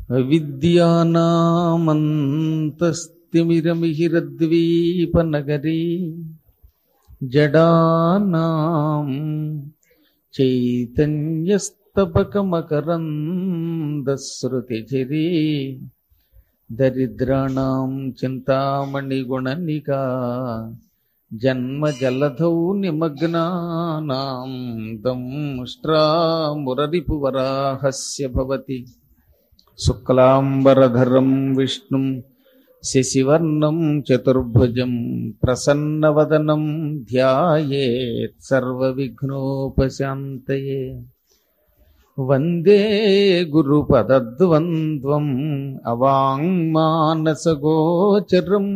అవిద్యానామంతస్తిమిరమిహిరద్వీపనగరీ జడానాం చైతన్యస్తపకమకరందశ్రుతిచిరీ దరిద్రాణం చింతామణిగుణనికా జన్మజలధౌ నిమగ్నానాం దంష్ట్రామురరిపువరాహస్య భవతి శుక్లాంబరధరం విష్ణుం శశివర్ణం చతుర్భుజం ప్రసన్నవదనం ధ్యాయేత్ సర్వవిఘ్నోపశాంతయే వందే గురుపదద్వంద్వం అవాంగ్మానసగోచరం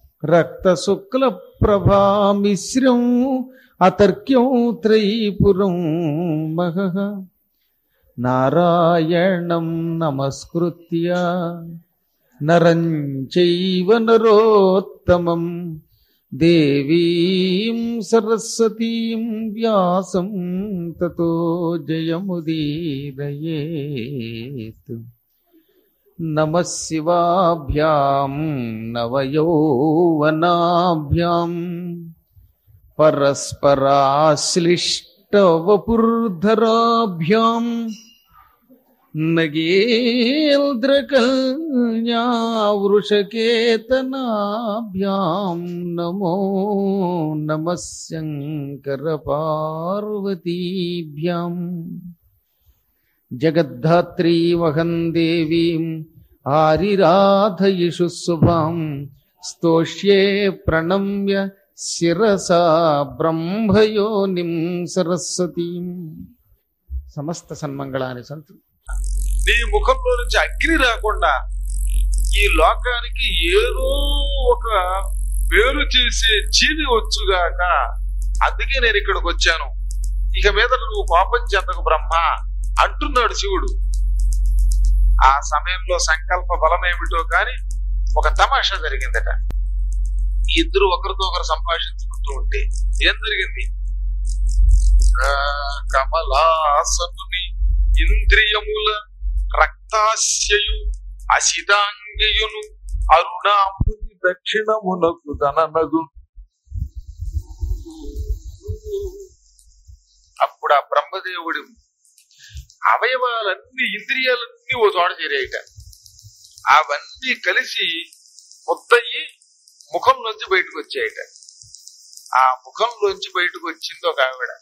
రక్తశుక్లప్రభామిశ్రం అతర్క్యం త్రైపురం మహః నారాయణం నమస్కృత్య నరం చైవ నరోత్తమం దేవీం సరస్వతీం వ్యాసం తతో జయముదీరయేత్ నమ శివాభ్యాం నవయౌవనాభ్యాం పరస్పరాశ్లిష్టవపుర్ధరాభ్యాం నగేంద్రకల్యావృషకేతనాభ్యాం నమో నమ శంకరపార్వతీభ్యాం జగద్ధాత్రీమహం దేవీం ఆరిరాధయిషు శుభాం స్తోష్యే ప్రణమ్య శిరసా బ్రహ్మయోనిం సరస్వతీం సమస్త సన్మంగళాని సంతు నీ ముఖంలో నుంచి అగ్ని రాకుండా ఈ లోకానికి ఏదో ఒక వేరు చేసే జీవి వచ్చుగాక అందుకే నేను ఇక్కడికి వచ్చాను ఇక మీద నువ్వు పాపం చెందకు బ్రహ్మ అంటున్నాడు శివుడు ఆ సమయంలో సంకల్ప బలం ఏమిటో కాని ఒక తమాషా జరిగిందట ఈ ఇద్దరు ఒకరితో ఒకరు సంభాషించుకుంటూ ఉంటే ఏం జరిగింది ఆ, కమలాసనుని ఇంద్రియముల రక్తాస్యయు అసిదాంగియును అరుణాభృతి దక్షిణమునకు దననగు అప్పుడు ఆ బ్రహ్మదేవుడి అవయవాలన్నీ ఇంద్రియాలన్నీ ఓ చోట చేరాయిట అవన్నీ కలిసి ముద్దయి ముఖం నుంచి బయటకు వచ్చాయట ఆ ముఖంలోంచి బయటకు వచ్చింది ఒక ఆవిడ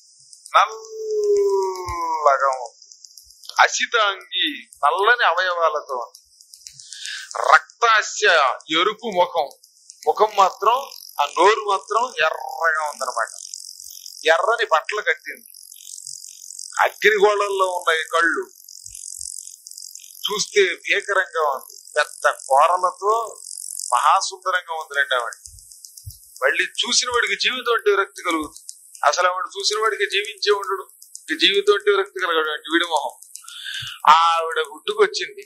నల్లగా ఉంది అసితాంగి నల్లని అవయవాలతో ఉంది. రక్తాస్య ఎరుపు ముఖం ముఖం మాత్రం ఆ నోరు మాత్రం ఎర్రగా ఉందన్నమాట ఎర్రని బట్టలు కట్టింది అగ్నిగోళంలో ఉన్నాయి కళ్ళు చూస్తే భీకరంగా ఉంది పెద్ద కోరలతో మహాసుందరంగా ఉంది రెండు ఆవిడ మళ్ళీ చూసిన వాడికి జీవితం అంటే విరక్తి కలుగుతుంది అసలు ఆవిడ చూసిన వాడికి జీవించే ఉండడు ఇక జీవితం అంటే విరక్తి కలగడు వీడి మొహం ఆవిడ గుడ్డుకొచ్చింది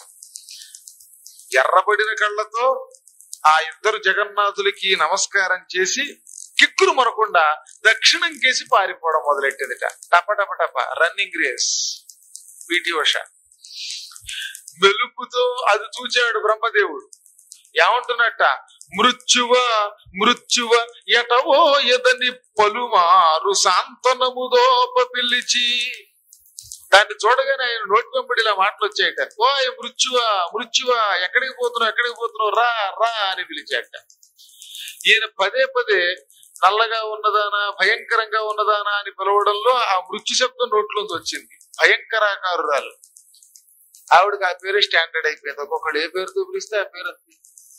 ఎర్రబడిన కళ్ళతో ఆ ఇద్దరు జగన్నాథులకి నమస్కారం చేసి కిక్కులు మరకుండా దక్షిణం కేసి పారిపోవడం మొదలెట్టిందిట టప టప టప రన్నింగ్ రేస్ పిటి ఉష మెలుపుతో అది చూచాడు బ్రహ్మదేవుడు ఏమంటున్నట్ట మృత్యువ మృత్యువ ఎటవో ఎదని పలుమారు శాంతనముదోప పిలిచి దాన్ని చూడగానే ఆయన నోటి వెంబడి ఇలా మాటలు వచ్చాయట ఓ మృత్యువ మృత్యువ ఎక్కడికి పోతున్నావు ఎక్కడికి పోతున్నావు రా రా అని పిలిచాట ఈయన పదే పదే నల్లగా ఉన్నదానా భయంకరంగా ఉన్నదానా అని పిలవడంలో ఆ మృత్యు శబ్దం నోట్లోంచి వచ్చింది భయంకరాకారురాలు ఆవిడకి ఆ పేరే స్టాండర్డ్ అయిపోయింది ఒక్కొక్కడు ఏ పేరుతో పిలిస్తే ఆ పేరు అంతే.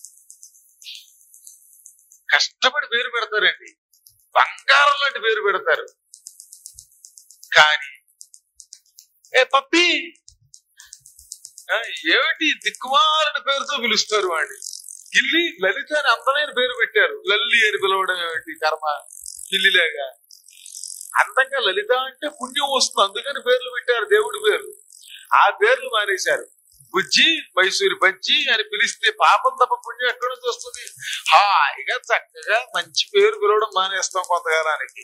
కష్టపడి పేరు పెడతారండి బంగారం లాంటి పేరు పెడతారు కానీ ఏ పప్పి ఆ, ఏమిటి దిక్కుమాలని పేరుతో పిలుస్తారు వాడిని గిల్లి లలిత అని అందమైన పేరు పెట్టారు లల్లి అని పిలవడం ఏమిటి కర్మ గిల్లిలాగా అందంగా లలిత అంటే పుణ్యం వస్తుంది అందుకని పేర్లు పెట్టారు దేవుడి పేరు ఆ పేర్లు మానేశారు బుజ్జి మైసూరి బజ్జి అని పిలిస్తే పాపం తప్ప పుణ్యం ఎక్కడి నుంచి వస్తుంది హాయిగా చక్కగా మంచి పేరు పిలవడం మానేస్తాం కొంతకాలానికి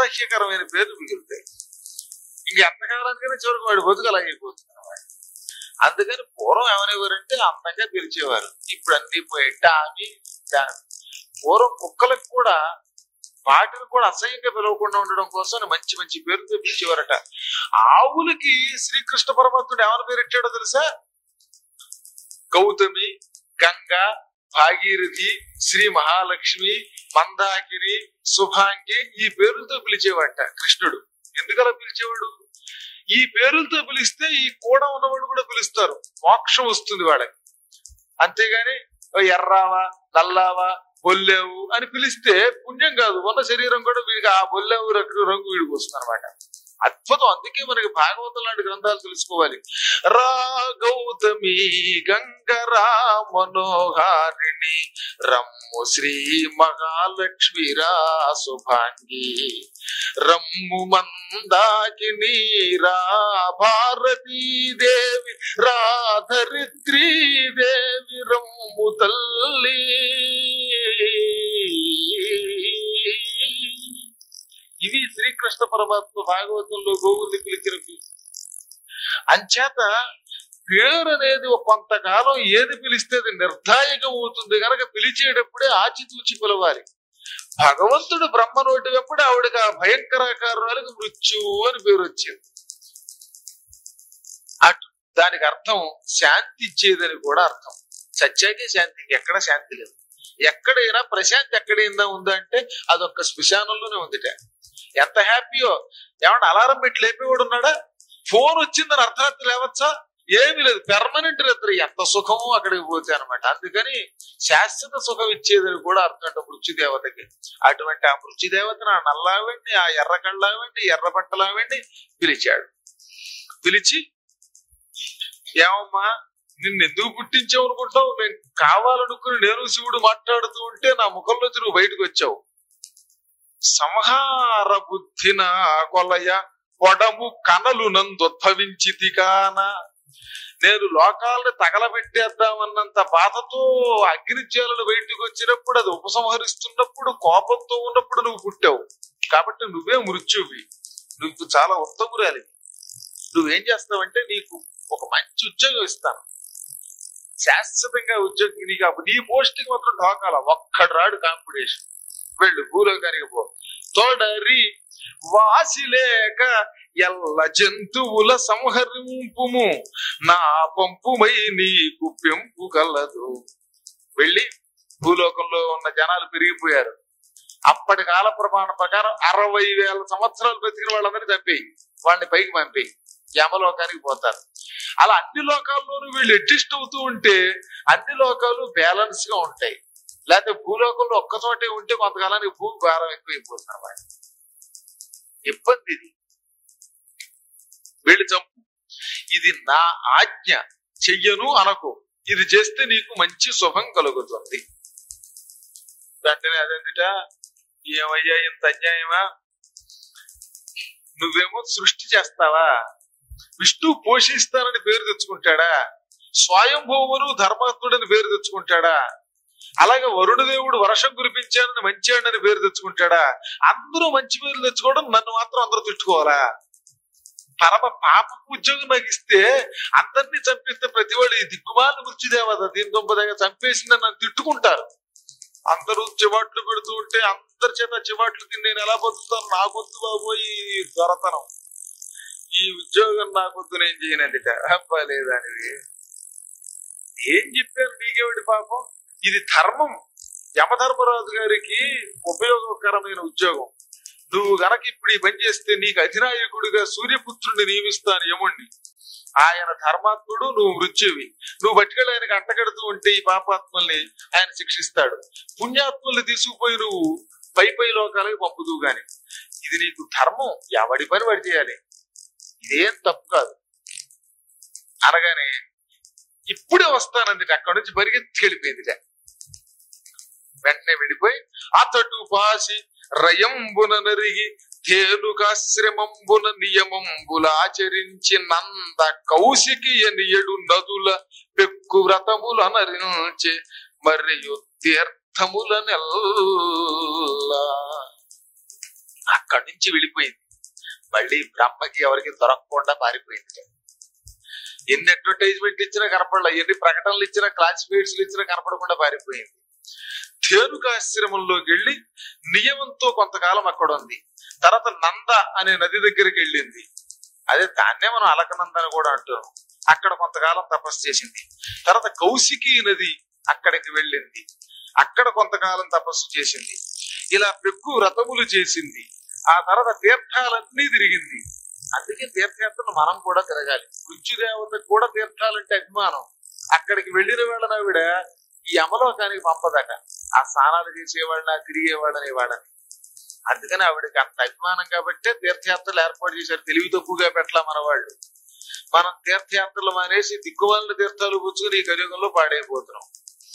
అసహ్యకరమైన పేర్లు మిగులుతాయి ఇంక ఎంతకాలానికైనా చివరికి వాడి బతుకు అలాగే అయిపోతుంది అన్నమాట. అందుకని పూర్వం ఏమనేవారంటే అందంగా పిలిచేవారు ఇప్పుడు అన్ని పోయి టామి టామి. పూర్వం కుక్కలకు కూడా వాటిని కూడా అసహ్యంగా పిలవకుండా ఉండడం కోసం మంచి మంచి పేరుతో పిలిచేవారట ఆవులకి శ్రీకృష్ణ పరమాత్ముడు ఏమని పేరు పెట్టాడో తెలుసా గౌతమి గంగ భాగీరథి శ్రీ మహాలక్ష్మి మందాకిని శుభాంగి ఈ పేర్లతో పిలిచేవాట కృష్ణుడు ఎందుకలా పిలిచేవాడు ఈ పేర్లతో పిలిస్తే ఈ కూడా ఉన్నవాడు కూడా పిలుస్తారు మోక్షం వస్తుంది వాళ్ళకి అంతేగాని "ఓ ఎర్రావా నల్లావా బొల్లేవు అని పిలిస్తే పుణ్యం కాదు ఉన్న శరీరం కూడా వీడికి ఆ బొల్లేవు రంగు రంగు వీడికి వస్తుంది అనమాట అద్భుతం అందుకే మనకి భాగవతం లాంటి గ్రంథాలు తెలుసుకోవాలి రా గౌతమి గంగరా మనోహారిణి రమ్ము శ్రీ మహాలక్ష్మి రా శుభాంగి రమ్ము మందాకిని రా భారతీ దేవి రా ధరిత్రీ దేవి రమ్ము తల్లి ఇవి శ్రీకృష్ణ పరమాత్మ భాగవతంలో గోవుల్ని పిలిచిన పేరు. అంచేత పేరు అనేది ఒక కొంతకాలం ఏది పిలిస్తే అది నిర్ధాయకం అవుతుంది కనుక పిలిచేటప్పుడే ఆచితూచి పిలవాలి భగవంతుడు బ్రహ్మ నోటి వెంబడి ఆవిడకి ఆ భయంకరాకారాలకు మృత్యు అని పేరు వచ్చింది అటు దానికి అర్థం శాంతి ఇచ్చేదని కూడా అర్థం సత్యాకే శాంతి ఎక్కడ శాంతి లేదు ఎక్కడైనా ప్రశాంతి ఎక్కడైనా ఉందా అంటే అదొక్క శ్మశానంలోనే ఉందిట ఎంత హ్యాపీయో ఏమన్నా అలారం పెట్టి లేపేవాడు ఉన్నాడా ఫోన్ వచ్చిందని అర్ధరాత్రి లేవచ్చా ఏమీ లేదు పెర్మనెంట్ నిద్ర ఎంత సుఖమో అక్కడికి పోతే అనమాట అందుకని శాశ్వత సుఖం ఇచ్చేదని కూడా అర్థం అంట మృత్యుదేవతకి అటువంటి ఆ మృత్యుదేవతను ఆ నల్లావండి ఆ ఎర్ర కళ్ళావండి ఎర్ర బట్టలావండి పిలిచాడు పిలిచి ఏమమ్మా నిన్ను ఎందుకు పుట్టించావు అనుకుంటావు నేను కావాలనుకుని నేను శివుడు మాట్లాడుతూ ఉంటే నా ముఖంలోంచి నువ్వు బయటకు వచ్చావు సంహార బుద్ధిన కొలయ పొడము కనలు నందుద్భవించితి కాన నేను లోకాలను తగలబెట్టేద్దామన్నంత బాధతో అగ్నిజ్వాలలు బయటకు వచ్చినప్పుడు అది ఉపసంహరిస్తున్నప్పుడు కోపంతో ఉన్నప్పుడు నువ్వు పుట్టావు కాబట్టి నువ్వే మృత్యువి నువ్వు చాలా ఉత్తమురాలి నువ్వేం చేస్తావంటే నీకు ఒక మంచి ఉద్యోగం ఇస్తాను శాశ్వతంగా ఉద్యోగం నీకు అప్పుడు నీ పోస్టింగ్ మాత్రం ఢోకాల ఒక్కడు రాడు కాంపిటీషన్ వెళ్ళు భూలోకానికి పో తోడరి వాసిలేక ఎల్ల జంతువుల సంహరింపుము నా పంపుమై నీకు పెంపు కలదు వెళ్ళి భూలోకంలో ఉన్న జనాలు పెరిగిపోయారు అప్పటి కాల ప్రమాణం ప్రకారం అరవై వేల సంవత్సరాలు బతికిన వాళ్ళందరినీ చంపేయి వాళ్ళని పైకి పంపేయి యమలోకానికి పోతారు అలా అన్ని లోకాల్లోనూ వీళ్ళు అడ్జస్ట్ అవుతూ ఉంటే అన్ని లోకాలు బ్యాలెన్స్ గా ఉంటాయి లేకపోతే భూలోకంలో ఒక్క చోటే ఉంటే కొంతకాలానికి భూమి భారం ఎక్కువైపోతుంది అన్నమాట ఇబ్బంది ఇది వీళ్ళు చంపు ఇది నా ఆజ్ఞ చెయ్యను అనకు ఇది చేస్తే నీకు మంచి శుభం కలుగుతుంది వెంటనే అదేంటిట ఏమయ్యా ఇంత అన్యాయమా నువ్వేమో సృష్టి చేస్తావా విష్ణు పోషిస్తానని పేరు తెచ్చుకుంటాడా స్వయంభూమును ధర్మాత్ముడని పేరు తెచ్చుకుంటాడా అలాగే వరుణదేవుడు వర్షం కురిపించానని మంచాడని పేరు తెచ్చుకుంటాడా అందరూ మంచి పేర్లు తెచ్చుకోవడం నన్ను మాత్రం అందరూ తిట్టుకోవాలా పరమ పాప ఉద్యోగం నాకు ఇస్తే అందరినీ చంపిస్తే ప్రతి వాళ్ళు ఈ దిక్కుమాల మృత్యుదేవత దీని దొంపదగా చంపేసిందని నన్ను తిట్టుకుంటారు అందరూ చివాట్లు పెడుతూ ఉంటే అందరి చేత చివాట్లు తిని నేను ఎలా బతుకుతాను నాకొద్దు బాబోయ్ ఈ దొరతనం ఈ ఉద్యోగం నాకొద్దు నేను చేయనదిట అబ్బా లేదానిది ఏం చెప్పారు నీకేమిటి పాపం ఇది ధర్మం యమధర్మరాజు గారికి ఉపయోగకరమైన ఉద్యోగం నువ్వు గనక ఇప్పుడు ఈ పని చేస్తే నీకు అధినాయకుడిగా సూర్యపుత్రుడిని నియమిస్తాను యముణ్ణి ఆయన ధర్మాత్ముడు నువ్వు మృత్యువి నువ్వు పట్టుకెళ్ళి ఆయనకు అంటగడుతూ ఉంటే ఈ పాపాత్మల్ని ఆయన శిక్షిస్తాడు పుణ్యాత్ముల్ని తీసుకుపోయి నువ్వు పై పై లోకాలకు పంపుదువు గాని ఇది నీకు ధర్మం ఎవడి పని వాడి చేయాలి ఇదేం తప్పు కాదు అనగానే ఇప్పుడే వస్తానంది అక్కడి నుంచి పరిగెత్తి వెళ్ళిపోయిందిట వెంటనే వెళ్ళిపోయి అతడు పాసి రయంబున నరిగి తేలుకాశ్రమంబున నియమంబులాచరించి నంద కౌశికి ఎనియడు నదుల పెక్కు వ్రతముల నరించి మరియు తీర్థముల నెల్లా అక్కడి నుంచి వెళ్ళిపోయింది మళ్ళీ బ్రహ్మకి ఎవరికి దొరకకుండా పారిపోయింది ఎన్ని అడ్వర్టైజ్మెంట్ ఇచ్చినా కనపడలే ఎన్ని ప్రకటనలు ఇచ్చినా క్లాసిఫైడ్స్ ఇచ్చినా కనపడకుండా పారిపోయింది ధేనుకాశ్రమంలోకి వెళ్ళి నియమంతో కొంతకాలం అక్కడ ఉంది తర్వాత నంద అనే నది దగ్గరికి వెళ్ళింది అదే దాన్నే మనం అలకనంద అని కూడా అంటున్నాం అక్కడ కొంతకాలం తపస్సు చేసింది తర్వాత కౌశికి నది అక్కడికి వెళ్ళింది అక్కడ కొంతకాలం తపస్సు చేసింది ఇలా పెక్కు వ్రతములు చేసింది ఆ తర్వాత తీర్థాలన్నీ తిరిగింది అందుకే తీర్థయాత్రలు మనం కూడా తిరగాలి మృత్యుదేవతకు కూడా తీర్థాలంటే అభిమానం అక్కడికి వెళ్ళిన వేళన ఆవిడ ఈ అమలోకానికి పంపదట ఆ స్నానాలు చేసేవాళ్ళని తిరిగేవాళ్ళని వాళ్ళని అందుకని ఆవిడకి అంత అభిమానం కాబట్టే తీర్థయాత్రలు ఏర్పాటు చేశారు తెలివి తక్కువగా పెట్టలా మన వాళ్ళు మనం తీర్థయాత్రలు మానేసి దిక్కుమాలిన తీర్థాలు పుచ్చుకుని ఈ కలియుగంలో పాడైపోతున్నాం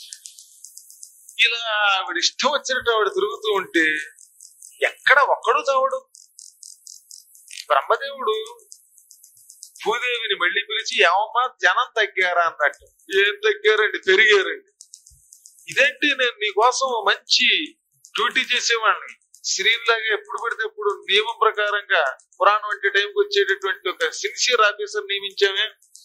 ఇలా ఆవిడ ఇష్టం వచ్చినట్టు ఆవిడ తిరుగుతూ ఉంటే ఎక్కడ ఒక్కడు చావడు బ్రహ్మదేవుడు భూదేవిని మళ్ళీ పిలిచి ఏమమ్మా జనం తగ్గారా అన్నట్టు ఏం తగ్గారండి పెరిగారండి ఇదేంటి నేను నీకోసం మంచి డ్యూటీ చేసేవాడిని శ్రీలాగా ఎప్పుడు పెడితే ఎప్పుడు నియమం ప్రకారంగా పురాణం వంటి టైంకి వచ్చేటటువంటి ఒక సిన్సియర్ ఆఫీసర్ నియమించామే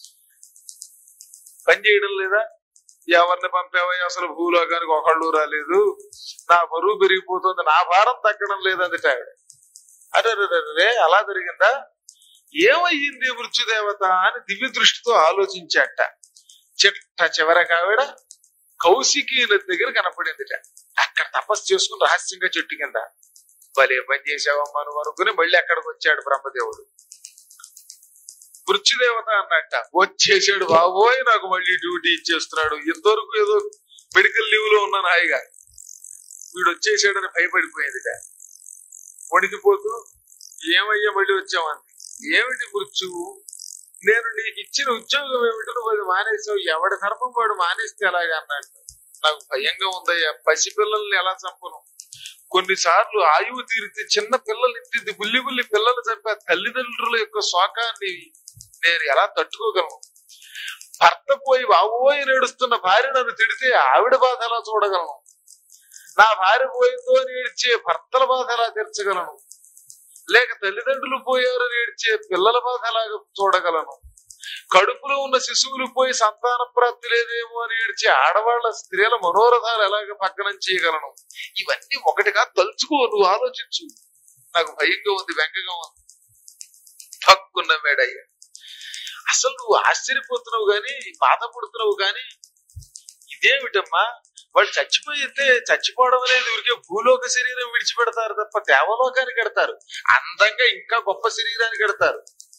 పని చేయడం లేదా ఎవరిని పంపావా అసలు భూలోకానికి ఒకళ్ళు రాలేదు నా బరువు పెరిగిపోతుంది నా భారం తగ్గడం లేదందిట ఆవిడ అరే అరే, అరే, అరే, అలా జరిగిందా ఏమయ్యింది మృత్యుదేవత అని దివ్య దృష్టితో ఆలోచించాట చిట్ట చివరికి ఆవిడ కౌశికి నది దగ్గర కనపడిందిట అక్కడ తపస్సు చేసుకుని రహస్యంగా చెట్టు కింద భలే పని చేసావమ్మా నువ్వు అనుకుని మళ్ళీ అక్కడికి వచ్చాడు బ్రహ్మదేవుడు మృత్యుదేవత అన్నట్ట వచ్చేసాడు బాబోయ్ నాకు మళ్ళీ డ్యూటీ ఇచ్చేస్తున్నాడు ఇంతవరకు ఏదో మెడికల్ లీవ్ లో ఉన్నాను హాయిగా వీడు వచ్చేసాడని భయపడిపోయిందిట వణికిపోతూ ఏమయ్యా మళ్ళీ వచ్చామంది ఏమిటి మృత్యువు నేను నీకు ఇచ్చిన ఉద్యోగం ఏమిటి నువ్వు అది మానేసావు ఎవడి ధర్మం వాడు మానేస్తే ఎలాగా అన్నట్టు నాకు భయంగా ఉందయ్యా పసిపిల్లల్ని ఎలా చంపను కొన్నిసార్లు ఆయువు తీరితే చిన్న పిల్లలు ఇంటింది బుల్లి బుల్లి పిల్లలు చంపే తల్లిదండ్రుల యొక్క శోకాన్ని నేను ఎలా తట్టుకోగలను భర్త పోయి బాబోయి నేడుస్తున్న భార్య నన్ను తిడితే ఆవిడ బాధ ఎలా చూడగలను నా భార్య పోయిందో అని ఏడ్చే భర్తల బాధ ఎలా తీర్చగలను లేక తల్లిదండ్రులు పోయారని ఏడ్చే పిల్లల బాధ ఎలా చూడగలను కడుపులో ఉన్న శిశువులు పోయి సంతాన ప్రాప్తి లేదేమో అని ఏడ్చే ఆడవాళ్ల స్త్రీల మనోరథాలు ఎలాగ పక్కనం చేయగలను ఇవన్నీ ఒకటిగా తలుచుకో నువ్వు ఆలోచించు నాకు భయంగా ఉంది వెంకగా ఉంది తక్కున్న మేడయ్య అసలు నువ్వు ఆశ్చర్యపోతున్నావు గాని బాధపడుతున్నావు గాని ఇదేమిటమ్మా వాళ్ళు చచ్చిపోయితే చచ్చిపోవడం అనేది ఊరికే భూలోక శరీరం విడిచిపెడతారు తప్ప దేవలోకానికి కడతారు అందంగా ఇంకా గొప్ప శరీరానికి కడతారు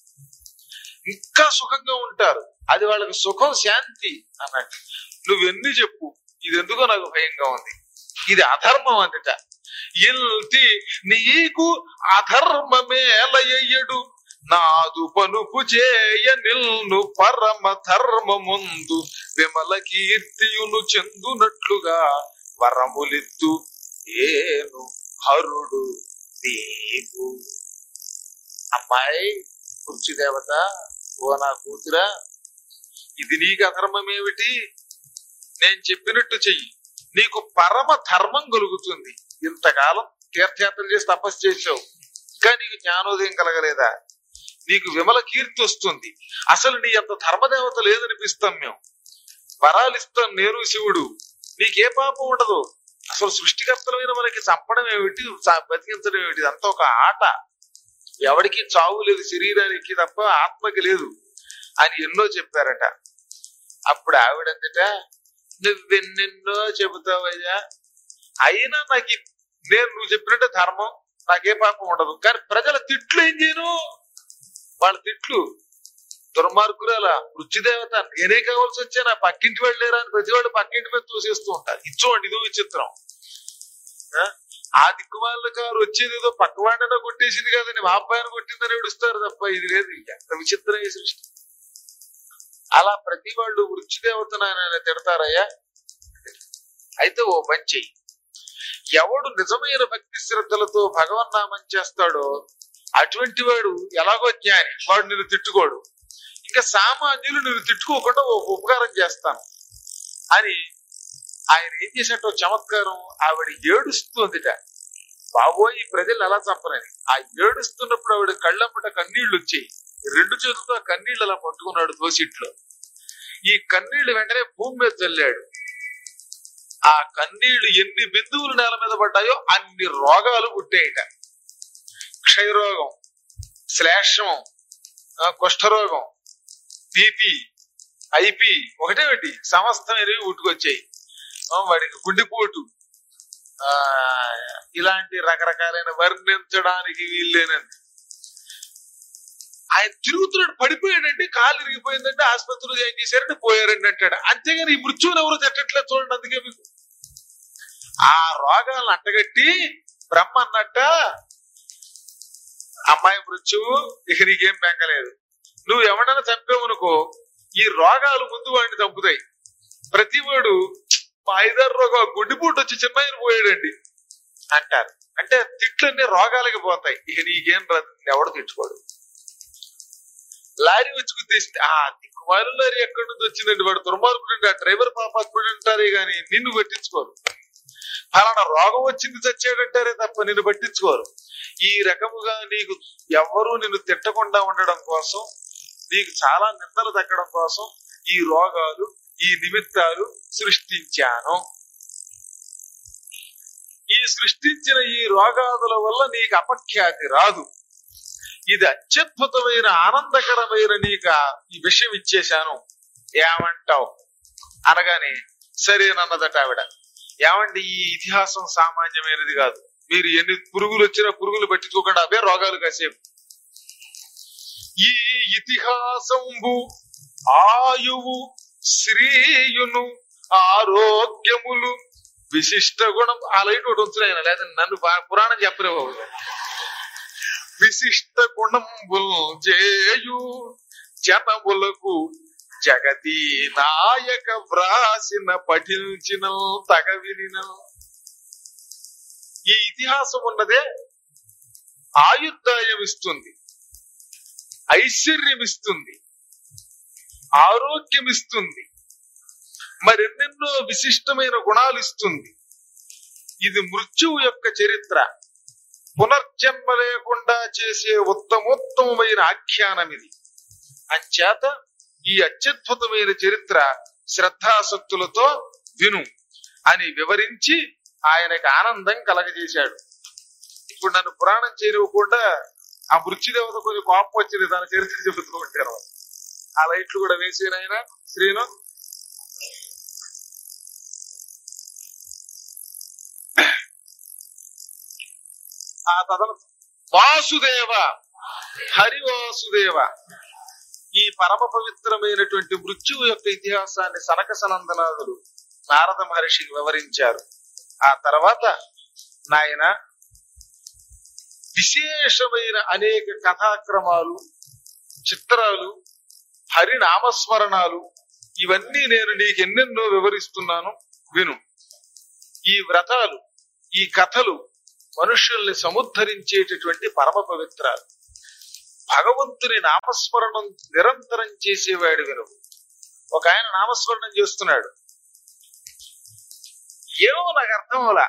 ఇంకా సుఖంగా ఉంటారు అది వాళ్ళకి సుఖం శాంతి అన్నట్టు నువ్వెన్ని చెప్పు ఇది ఎందుకో నాకు భయంగా ఉంది ఇది అధర్మం అందుట ఇల్తి నీకు అధర్మమేలయ్యడు నాదు పనుపు చేయ నిల్ను పరమ ధర్మముందు విమల కీర్తియును చెందునట్లుగా వరములిత్తు ఏను హరుడు నీకు అమ్మాయి కుర్చి దేవత ఓ నా కూతురా ఇది నీకు అధర్మమేమిటి నేను చెప్పినట్టు చెయ్యి నీకు పరమ ధర్మం కలుగుతుంది ఇంతకాలం తీర్థయాత్రలు చేసి తపస్సు చేసావు ఇంకా నీకు జ్ఞానోదయం కలగలేదా నీకు విమల కీర్తి వస్తుంది అసలు నీ అంత ధర్మదేవత లేదనిపిస్తాం మేము వరాలు ఇస్తాం నేను శివుడు నీకే పాపం ఉండదు అసలు సృష్టికర్తలమైన మనకి చంపడం ఏమిటి చ- బతికించడం ఏమిటి అంతా ఒక ఆట ఎవరికి చావు లేదు శరీరానికి తప్ప ఆత్మకి లేదు అని ఎన్నో చెప్పారట అప్పుడు ఆవిడంతట నువ్వెన్నెన్నో చెబుతావయ్యా అయినా నాకు ఈ- నేను నువ్వు చెప్పినట్టు ధర్మం నాకే పాపం ఉండదు కానీ ప్రజల తిట్లు ఏం చేయను వాళ్ళ తిట్లు దుర్మార్గురాల వృత్తిదేవత నేనే కావాల్సి వచ్చా నా పక్కింటి వాళ్ళు లేరా అని ప్రతి వాళ్ళు పక్కింటి మీద తోసేస్తూ ఉంటారు ఇచ్చోండి ఇదో విచిత్రం ఆ? ఆ దిక్కుమాల కారు వచ్చేది ఏదో పక్కవాడిన కొట్టేసింది కదని మా అబ్బాయిని కొట్టిందని ఏడుస్తారు తప్ప ఇది లేదు ఎంత విచిత్రం ఈ సృష్టి అలా ప్రతి వాళ్ళు వృత్తి దేవతను ఆయన తిడతారయ్యా అయితే ఓ పని చెయ్యి ఎవడు నిజమైన భక్తి శ్రద్ధలతో భగవన్నామం చేస్తాడో అటువంటి వాడు ఎలాగో జ్ఞాని వాడు నిన్ను తిట్టుకోడు ఇంకా సామాన్యులు నిన్ను తిట్టుకోకుండా ఓ ఉపకారం చేస్తాను అని ఆయన ఏం చేసినట్టు చమత్కారం ఆవిడ ఏడుస్తుందిట బాబోయ్ ఈ ప్రజలు ఎలా చంపనని ఆ ఏడుస్తున్నప్పుడు ఆవిడ కళ్ళమ్మట కన్నీళ్లు వచ్చాయి రెండు చేతులతో ఆ కన్నీళ్ళు అలా పట్టుకున్నాడు దోసిట్లో ఈ కన్నీళ్లు వెంటనే భూమి మీద చల్లాడు ఆ కన్నీళ్లు ఎన్ని బిందువులు నేల మీద పడ్డాయో అన్ని రోగాలు పుట్టాయిట క్షయరోగం శ్లేషం ఆ, కుష్ఠరోగం బీపీ ఐపీ ఒకటే ఒకటి సమస్తమైనవి పుట్టుకొచ్చాయి ఆ, వాడికి గుండెపోటు ఆ ఇలాంటి రకరకాలైన వర్ణించడానికి వీల్లేనండి ఆయన తిరుగుతున్నాడు పడిపోయాడంటే కాలు ఇరిగిపోయిందంటే ఆసుపత్రిలో ఏం చేశారంటే పోయారండి అంటాడు అంతేగాని ఈ మృత్యువుని ఎవరు తట్టట్లేదు చూడండి అందుకే మీకు ఆ రోగాలను అంటగట్టి బ్రహ్మ అన్నట్ట అమ్మాయి మృత్యువు ఇక నీకేం బెంగలేదు నువ్వు ఎవడన్నా చంపావనుకో ఈ రోగాలు ముందు వాడిని చంపుతాయి ప్రతి వాడు మా ఐదారు రోగం గుండెపూట వచ్చి చిన్న పోయాడండి అంటారు అంటే తిట్లన్నీ రోగాలకి పోతాయి ఇక నీకేం రాదు ఎవడు తెచ్చుకోడు లారీ వచ్చి గుద్దేసింది ఆ దిక్కుమారు లారీ ఎక్కడి నుంచి వచ్చిందండి వాడు దుర్మార్గుడు ఆ డ్రైవర్ పాపాత్ముడు అంటారే గాని నిన్ను పట్టించుకోరు ఫలానా రోగం వచ్చింది చచ్చాడంటారే తప్ప నిన్ను పట్టించుకోరు ఈ రకముగా నీకు ఎవ్వరూ నిన్ను తిట్టకుండా ఉండడం కోసం నీకు చాలా నిందలు తగ్గడం కోసం ఈ రోగాలు ఈ నిమిత్తాలు సృష్టించాను ఈ సృష్టించిన ఈ రోగాదుల వల్ల నీకు అపఖ్యాతి రాదు ఇది అత్యద్భుతమైన ఆనందకరమైన నీకు ఆ ఈ విషయం ఇచ్చేశాను ఏమంటావు అనగానే సరేనన్నదట ఆవిడ ఏమండి ఈ ఇతిహాసం సామాన్యమైనది కాదు మీరు ఎన్ని పురుగులు వచ్చినా పురుగులు పట్టించుకోకుండా అవే రోగాలు కాసేపు ఈ ఇతిహాసంబు ఆయువు శ్రీయును ఆరోగ్యములు విశిష్ట గుణం ఆ లైట్ ఒకటి ఉంచులే ఆయన లేదా నన్ను బా- పురాణం చెప్పలేవు విశిష్ట గుణంబుల్ చేయు జనములకు జగతి నాయక వ్రాసిన పఠించిన తగవిన ఈ ఇతిహాసం ఉన్నదే ఆయుర్దాయం ఇస్తుంది ఐశ్వర్యం ఇస్తుంది ఆరోగ్యం ఇస్తుంది మరెన్నెన్నో విశిష్టమైన గుణాలు ఇస్తుంది ఇది మృత్యువు యొక్క చరిత్ర పునర్జన్మ లేకుండా చేసే ఉత్తమోత్తమైన ఆఖ్యానం ఇది అంచేత ఈ అత్యద్భుతమైన చరిత్ర శ్రద్ధాసక్తులతో విను అని వివరించి ఆయనకు ఆనందం కలగజేశాడు ఇప్పుడు నన్ను పురాణం చేరువకుండా ఆ మృత్యుదేవత కొంచెం కోపం వచ్చింది తన చరిత్ర చెబుతూ ఉంటారు ఆ లైట్లు కూడా వేసేనాయన శ్రీను ఆ తదన వాసుదేవ హరి వాసుదేవ ఈ పరమ పవిత్రమైనటువంటి మృత్యువు యొక్క ఇతిహాసాన్ని సనక సనందనాథులు నారద మహర్షికి వివరించారు ఆ తర్వాత నాయన విశేషమైన అనేక కథాక్రమాలు చిత్రాలు హరి నామస్మరణాలు ఇవన్నీ నేను నీకు ఎన్నెన్నో వివరిస్తున్నాను విను ఈ వ్రతాలు ఈ కథలు మనుషుల్ని సముద్ధరించేటటువంటి పరమ పవిత్రాలు భగవంతుని నామస్మరణం నిరంతరం చేసేవాడు విను ఒక ఆయన నామస్మరణం చేస్తున్నాడు ఏమో నాకు అర్థం అవలా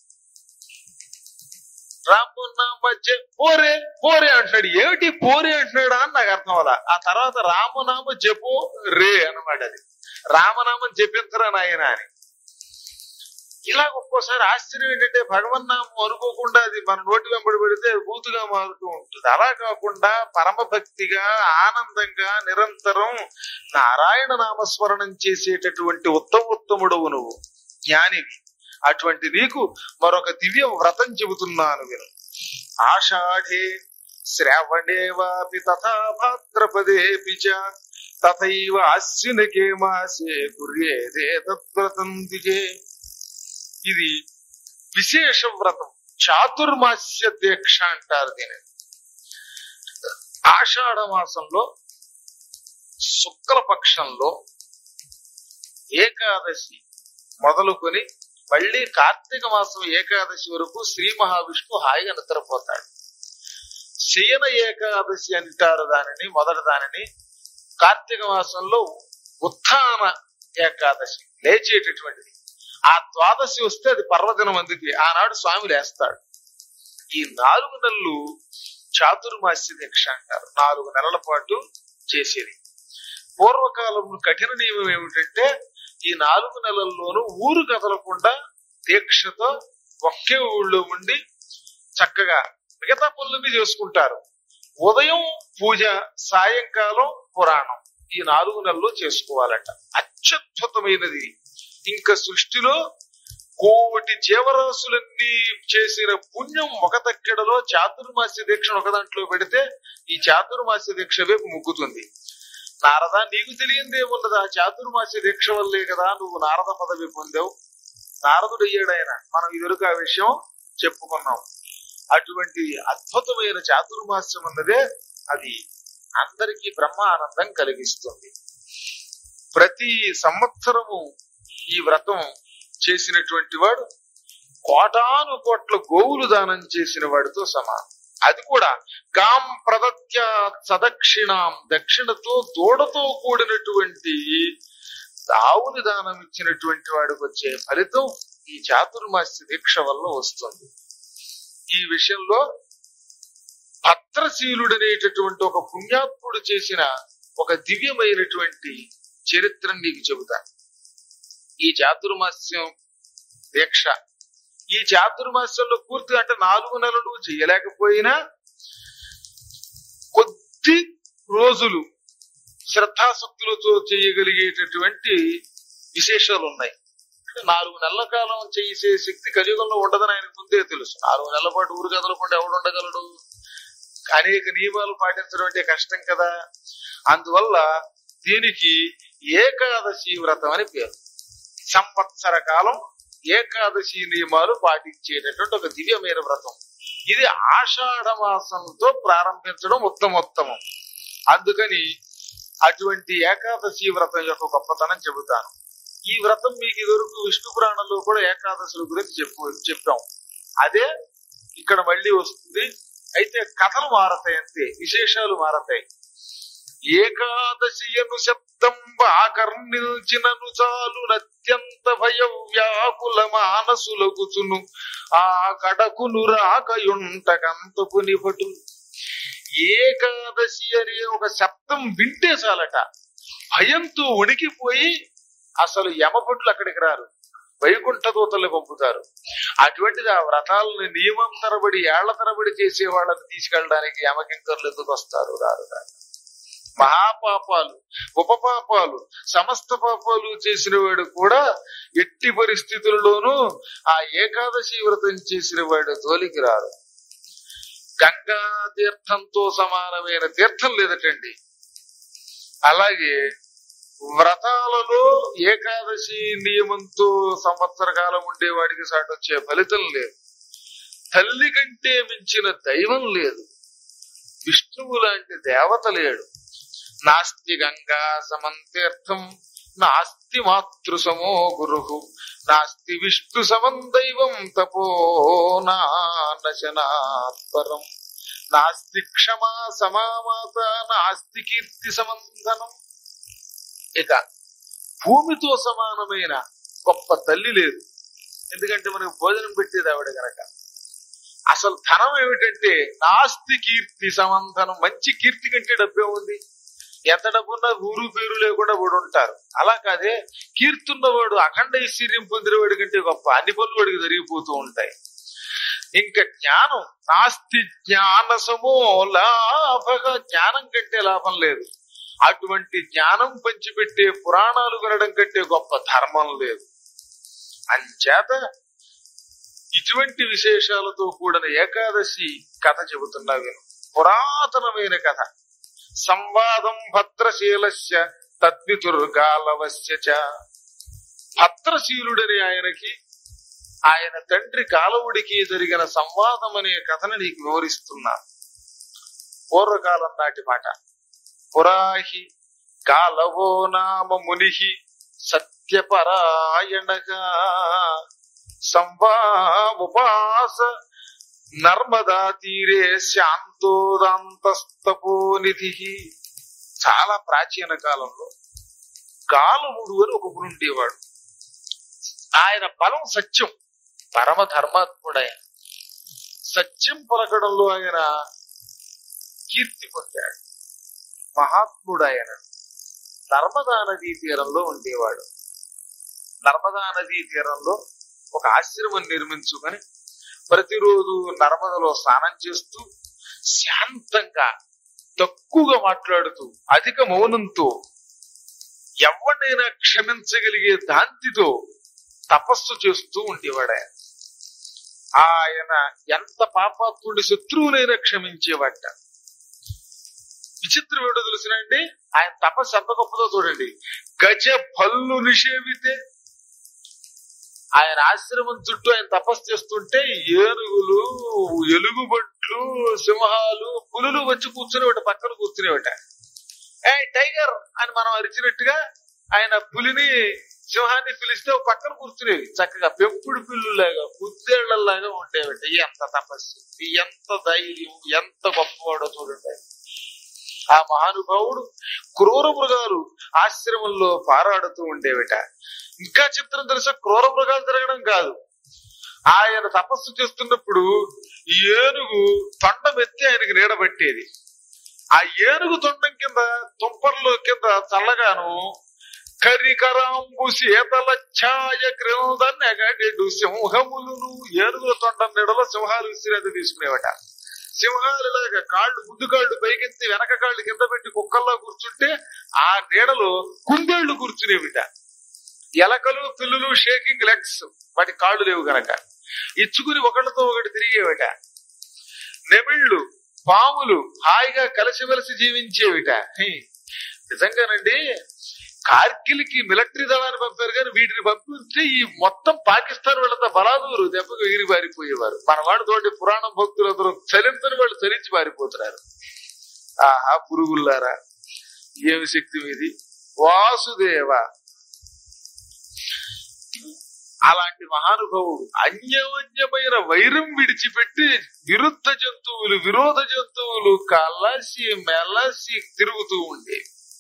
రామునామ జ పోరే పోరే అంటున్నాడు ఏమిటి పోరే అంటున్నాడా అని నాకు అర్థం అవలా ఆ తర్వాత రామనామ జపో రే అన్నమాట అది రామనామం జపించరా నాయన అని ఇలా ఒక్కోసారి ఆశ్చర్యం ఏంటంటే భగవన్నామం అనుకోకుండా అది మన నోటి వెంబడి పెడితే బూతుగా మారుతూ ఉంటుంది అలా కాకుండా పరమ భక్తిగా ఆనందంగా నిరంతరం నారాయణ నామస్మరణం చేసేటటువంటి ఉత్తమోత్తముడవు నువ్వు జ్ఞానివి అటువంటి నీకు మరొక దివ్య వ్రతం చెబుతున్నాను విను ఆషాఢే శ్రావణే వాపి తథా భాద్రపదేపి చ తథైవ అశ్వినకే మాసే కుర్యేదే తత్వ్రతం దిజే ఇది విశేష వ్రతం చాతుర్మాస్య దీక్ష అంటారు దీని ఆషాఢ మాసంలో శుక్లపక్షంలో ఏకాదశి మొదలుకొని మళ్ళీ కార్తీక మాసం ఏకాదశి వరకు శ్రీ మహావిష్ణు హాయిగా నిద్రపోతాడు శయన ఏకాదశి అంటారు దానిని మొదటి దానిని కార్తీక మాసంలో ఉత్థాన ఏకాదశి లేచేటటువంటిది ఆ ద్వాదశి వస్తే అది పర్వదినం అందుకే ఆనాడు స్వామి లేస్తాడు ఈ నాలుగు నెలలు చాతుర్మాస్య దీక్ష అంటారు నాలుగు నెలల పాటు చేసేది పూర్వకాలం కఠిన నియమం ఏమిటంటే ఈ నాలుగు నెలల్లోనూ ఊరు కదలకుండా దీక్షతో ఒకే ఊళ్ళో ఉండి చక్కగా మిగతా పనులన్నీ చేసుకుంటారు ఉదయం పూజ సాయంకాలం పురాణం ఈ నాలుగు నెలలు చేసుకోవాలట అత్యద్భుతమైనది ఇంకా సృష్టిలో కోటి జీవరాశులన్నీ చేసిన పుణ్యం ఒక దక్కెడలో చాతుర్మాస్య దీక్షను ఒక దాంట్లో పెడితే ఈ చాతుర్మాస్య దీక్ష వైపు ముగ్గుతుంది నారద నీకు తెలియందే ఉన్నది ఆ చాతుర్మాస్య దీక్ష వల్లే కదా నువ్వు నారద పదవి పొందావు నారదుడు అయ్యాడాయన మనం ఇదివరకు ఆ విషయం చెప్పుకున్నాం అటువంటి అద్భుతమైన చాతుర్మాస్యం ఉన్నదే అది అందరికీ బ్రహ్మ ఆనందం కలిగిస్తుంది ప్రతి సంవత్సరము ఈ వ్రతం చేసినటువంటి వాడు కోటాను కోట్ల గోవులు దానం చేసిన వాడితో సమానం అది కూడా కాం ప్రదత్య సదక్షిణాం దక్షిణతో దూడతో కూడినటువంటి ఆవుని దానం ఇచ్చినటువంటి వాడికి వచ్చే ఫలితం ఈ చాతుర్మాస్య దీక్ష వల్ల వస్తుంది ఈ విషయంలో భద్రశీలుడనేటటువంటి ఒక పుణ్యాత్ముడు చేసిన ఒక దివ్యమైనటువంటి చరిత్రను నీకు చెబుతాను ఈ చాతుర్మాస్యం దీక్ష ఈ చాతుర్మాస్యంలో పూర్తిగా అంటే నాలుగు నెలలు చేయలేకపోయినా కొద్ది రోజులు శ్రద్ధాశక్తులతో చేయగలిగేటటువంటి విశేషాలు ఉన్నాయి అంటే నాలుగు నెలల కాలం చేసే శక్తి కలియుగంలో ఉండదని ఆయనకు ముందే తెలుసు నాలుగు నెలల పాటు ఊరు కదలకుండా ఎవడు ఉండగలడు అనేక నియమాలు పాటించడం అంటే కష్టం కదా అందువల్ల దీనికి ఏకాదశి వ్రతం అని పేరు సంవత్సర కాలం ఏకాదశి నియమాలు పాటించేటటువంటి ఒక దివ్యమైన వ్రతం ఇది ఆషాఢ మాసంతో ప్రారంభించడం ఉత్తమోత్తమం అందుకని అటువంటి ఏకాదశి వ్రతం యొక్క గొప్పతనం చెబుతాను ఈ వ్రతం మీకు ఇదివరకు విష్ణు పురాణంలో కూడా ఏకాదశుల గురించి చెప్పు చెప్పాం అదే ఇక్కడ మళ్ళీ వస్తుంది అయితే కథలు మారతాయి అంతే విశేషాలు మారతాయి ఏకాదశియను శబ్దం ఆకర్ణించినను చాలు నత్యంత భయ వ్యాకుల మానసులగుచును ఆ కడకును రాకయుంటకంతకు నిపటు ఏకాదశి అనే ఒక శబ్దం వింటే చాలట భయంతో ఉనికిపోయి అసలు యమభటులు అక్కడికి రారు వైకుంఠ దూతల్ని పంపుతారు అటువంటిది ఆ వ్రతాలను నియమం తరబడి ఏళ్ల తరబడి చేసే వాళ్ళని తీసుకెళ్ళడానికి యమకింకర్లు ఎందుకు వస్తారు రారు రారు మహాపాపాలు ఉపపాపాలు సమస్త పాపాలు చేసిన వాడు కూడా ఎట్టి పరిస్థితుల్లోనూ ఆ ఏకాదశి వ్రతం చేసిన వాడు తోలికి రారు గంగా తీర్థంతో సమానమైన తీర్థం లేదటండి అలాగే వ్రతాలలో ఏకాదశి నియమంతో సంవత్సర కాలం ఉండేవాడికి సాటొచ్చే ఫలితం లేదు తల్లి కంటే మించిన దైవం లేదు విష్ణువు లాంటి దేవత లేడు నాస్తి గంగా సమం తీర్థం నాస్తి మాతృ సమో గురు నాస్తి విష్ణు సమం దైవం తపో నాశనాత్పరం నాస్తి క్షమా సమామాత నాస్తి కీర్తి సమంధనం ఇక భూమితో సమానమైన గొప్ప తల్లి లేదు ఎందుకంటే మనకు భోజనం పెట్టేది ఆవిడ గనక అసలు ధనం ఏమిటంటే నాస్తి కీర్తి సమంధనం మంచి కీర్తి కంటే డబ్బే ఉంది ఎంత డబ్బున్నా ఊరు పేరు లేకుండా వాడు ఉంటారు అలా కాదే కీర్తున్నవాడు అఖండ ఐశ్వర్యం పొందిన వాడి కంటే గొప్ప అన్ని పనులు వాడికి జరిగిపోతూ ఉంటాయి ఇంకా జ్ఞానం నాస్తి జ్ఞాన సమో లాభగా జ్ఞానం కంటే లాభం లేదు అటువంటి జ్ఞానం పంచిపెట్టే పురాణాలు వినడం కంటే గొప్ప ధర్మం లేదు అంచేత ఇటువంటి విశేషాలతో కూడిన ఏకాదశి కథ చెబుతున్నా విను పురాతనమైన కథ సంవాదం భద్రశీలస్య తద్వితుర్గాలవస్య చ భద్రశీలుడని ఆయనకి ఆయన తండ్రి కాలవుడికి జరిగిన సంవాదం అనే కథను నీకు వివరిస్తున్నా పూర్వకాలం నాటి మాట పురాహి కాలవో నామ ముని సత్యపరాయణగా సంవా ఉపాస నర్మదా తీరే శాంతోదాంతస్తపోనిధి చాలా ప్రాచీన కాలంలో కాలముడు అని ఒక ఉండేవాడు ఆయన బలం సత్యం పరమ ధర్మాత్ముడైన సత్యం పలకడంలో ఆయన కీర్తి పొందాడు మహాత్ముడు ఆయన నర్మదా నదీ తీరంలో ఉండేవాడు నర్మదా నదీ తీరంలో ఒక ఆశ్రమం నిర్మించుకొని ప్రతిరోజు నర్మదలో స్నానం చేస్తూ శాంతంగా తక్కువగా మాట్లాడుతూ అధిక మౌనంతో ఎవరినైనా క్షమించగలిగే దాంతితో తపస్సు చేస్తూ ఉండేవాడు ఆయన ఆయన ఎంత పాపాత్ముడి శత్రువునైనా క్షమించేవాట విచిత్రం ఏంటో తెలుసునండి ఆయన తపస్సు ఎంత గొప్పదో చూడండి గజ భల్లు నిషేవితే ఆయన ఆశ్రమం చుట్టూ ఆయన తపస్సు చేస్తుంటే ఏనుగులు ఎలుగుబంట్లు సింహాలు పులులు వచ్చి కూర్చునేవాట పక్కన కూర్చునేవాట ఏ టైగర్ అని మనం అరిచినట్టుగా ఆయన పులిని సింహాన్ని పిలిస్తే ఒక పక్కన కూర్చునేవి చక్కగా పెంపుడు పిల్లులాగా ఉద్దేళ్లలాగా ఉండేవిట ఎంత తపస్సు ఎంత ధైర్యం ఎంత గొప్పవాడో చూడండి ఆ మహానుభావుడు క్రూర మృగాలు ఆశ్రమంలో పారాడుతూ ఉండేవిట ఇంకా చిత్రం తెలుసా క్రూర మృగాలు తిరగడం కాదు ఆయన తపస్సు చేస్తున్నప్పుడు ఏనుగు తొండం ఎత్తి ఆయనకి నీడబట్టేది ఆ ఏనుగు తొండం కింద తుంపర్లు కింద చల్లగాను కరికరాంబు శీతల ఛాయ క్రింద నెగడెడు సింహములను ఏనుగుల తొండం నీడలో సింహాలు విసిరేది తీసుకునేవట సింహాలులాగా కాళ్ళు ముందు కాళ్ళు పైకెత్తి వెనక కాళ్ళు కింద పెట్టి కుక్కల్లా కూర్చుంటే ఆ నీడలో కుందేళ్లు కూర్చునేవిట ఎలకలు పిల్లులు షేకింగ్ లెగ్స్ వాటి కాళ్ళు లేవు గనక ఇచ్చుకుని ఒకళ్ళతో ఒకటి తిరిగేవిట నెమిళ్ళు పాములు హాయిగా కలిసిమెలిసి జీవించేవిట హే, నిజంగానండి కార్గిల్ కి మిలిటరీ దళాన్ని పంపారు కానీ వీటిని పంపిస్తే ఈ మొత్తం పాకిస్తాన్ వాళ్ళంతా బలాదూరు దెబ్బకు ఎగిరి పారిపోయేవారు మన వాడు తోటి పురాణం భక్తులందరూ చలించని వాళ్ళు చలించి పారిపోతున్నారు ఆహా పురుగుల్లారా ఏమి శక్తి మీది వాసుదేవ అలాంటి మహానుభావుడు అన్యోన్యమైన వైరం విడిచిపెట్టి విరుద్ధ జంతువులు విరోధ జంతువులు కలసి మెలసి తిరుగుతూ ఉండే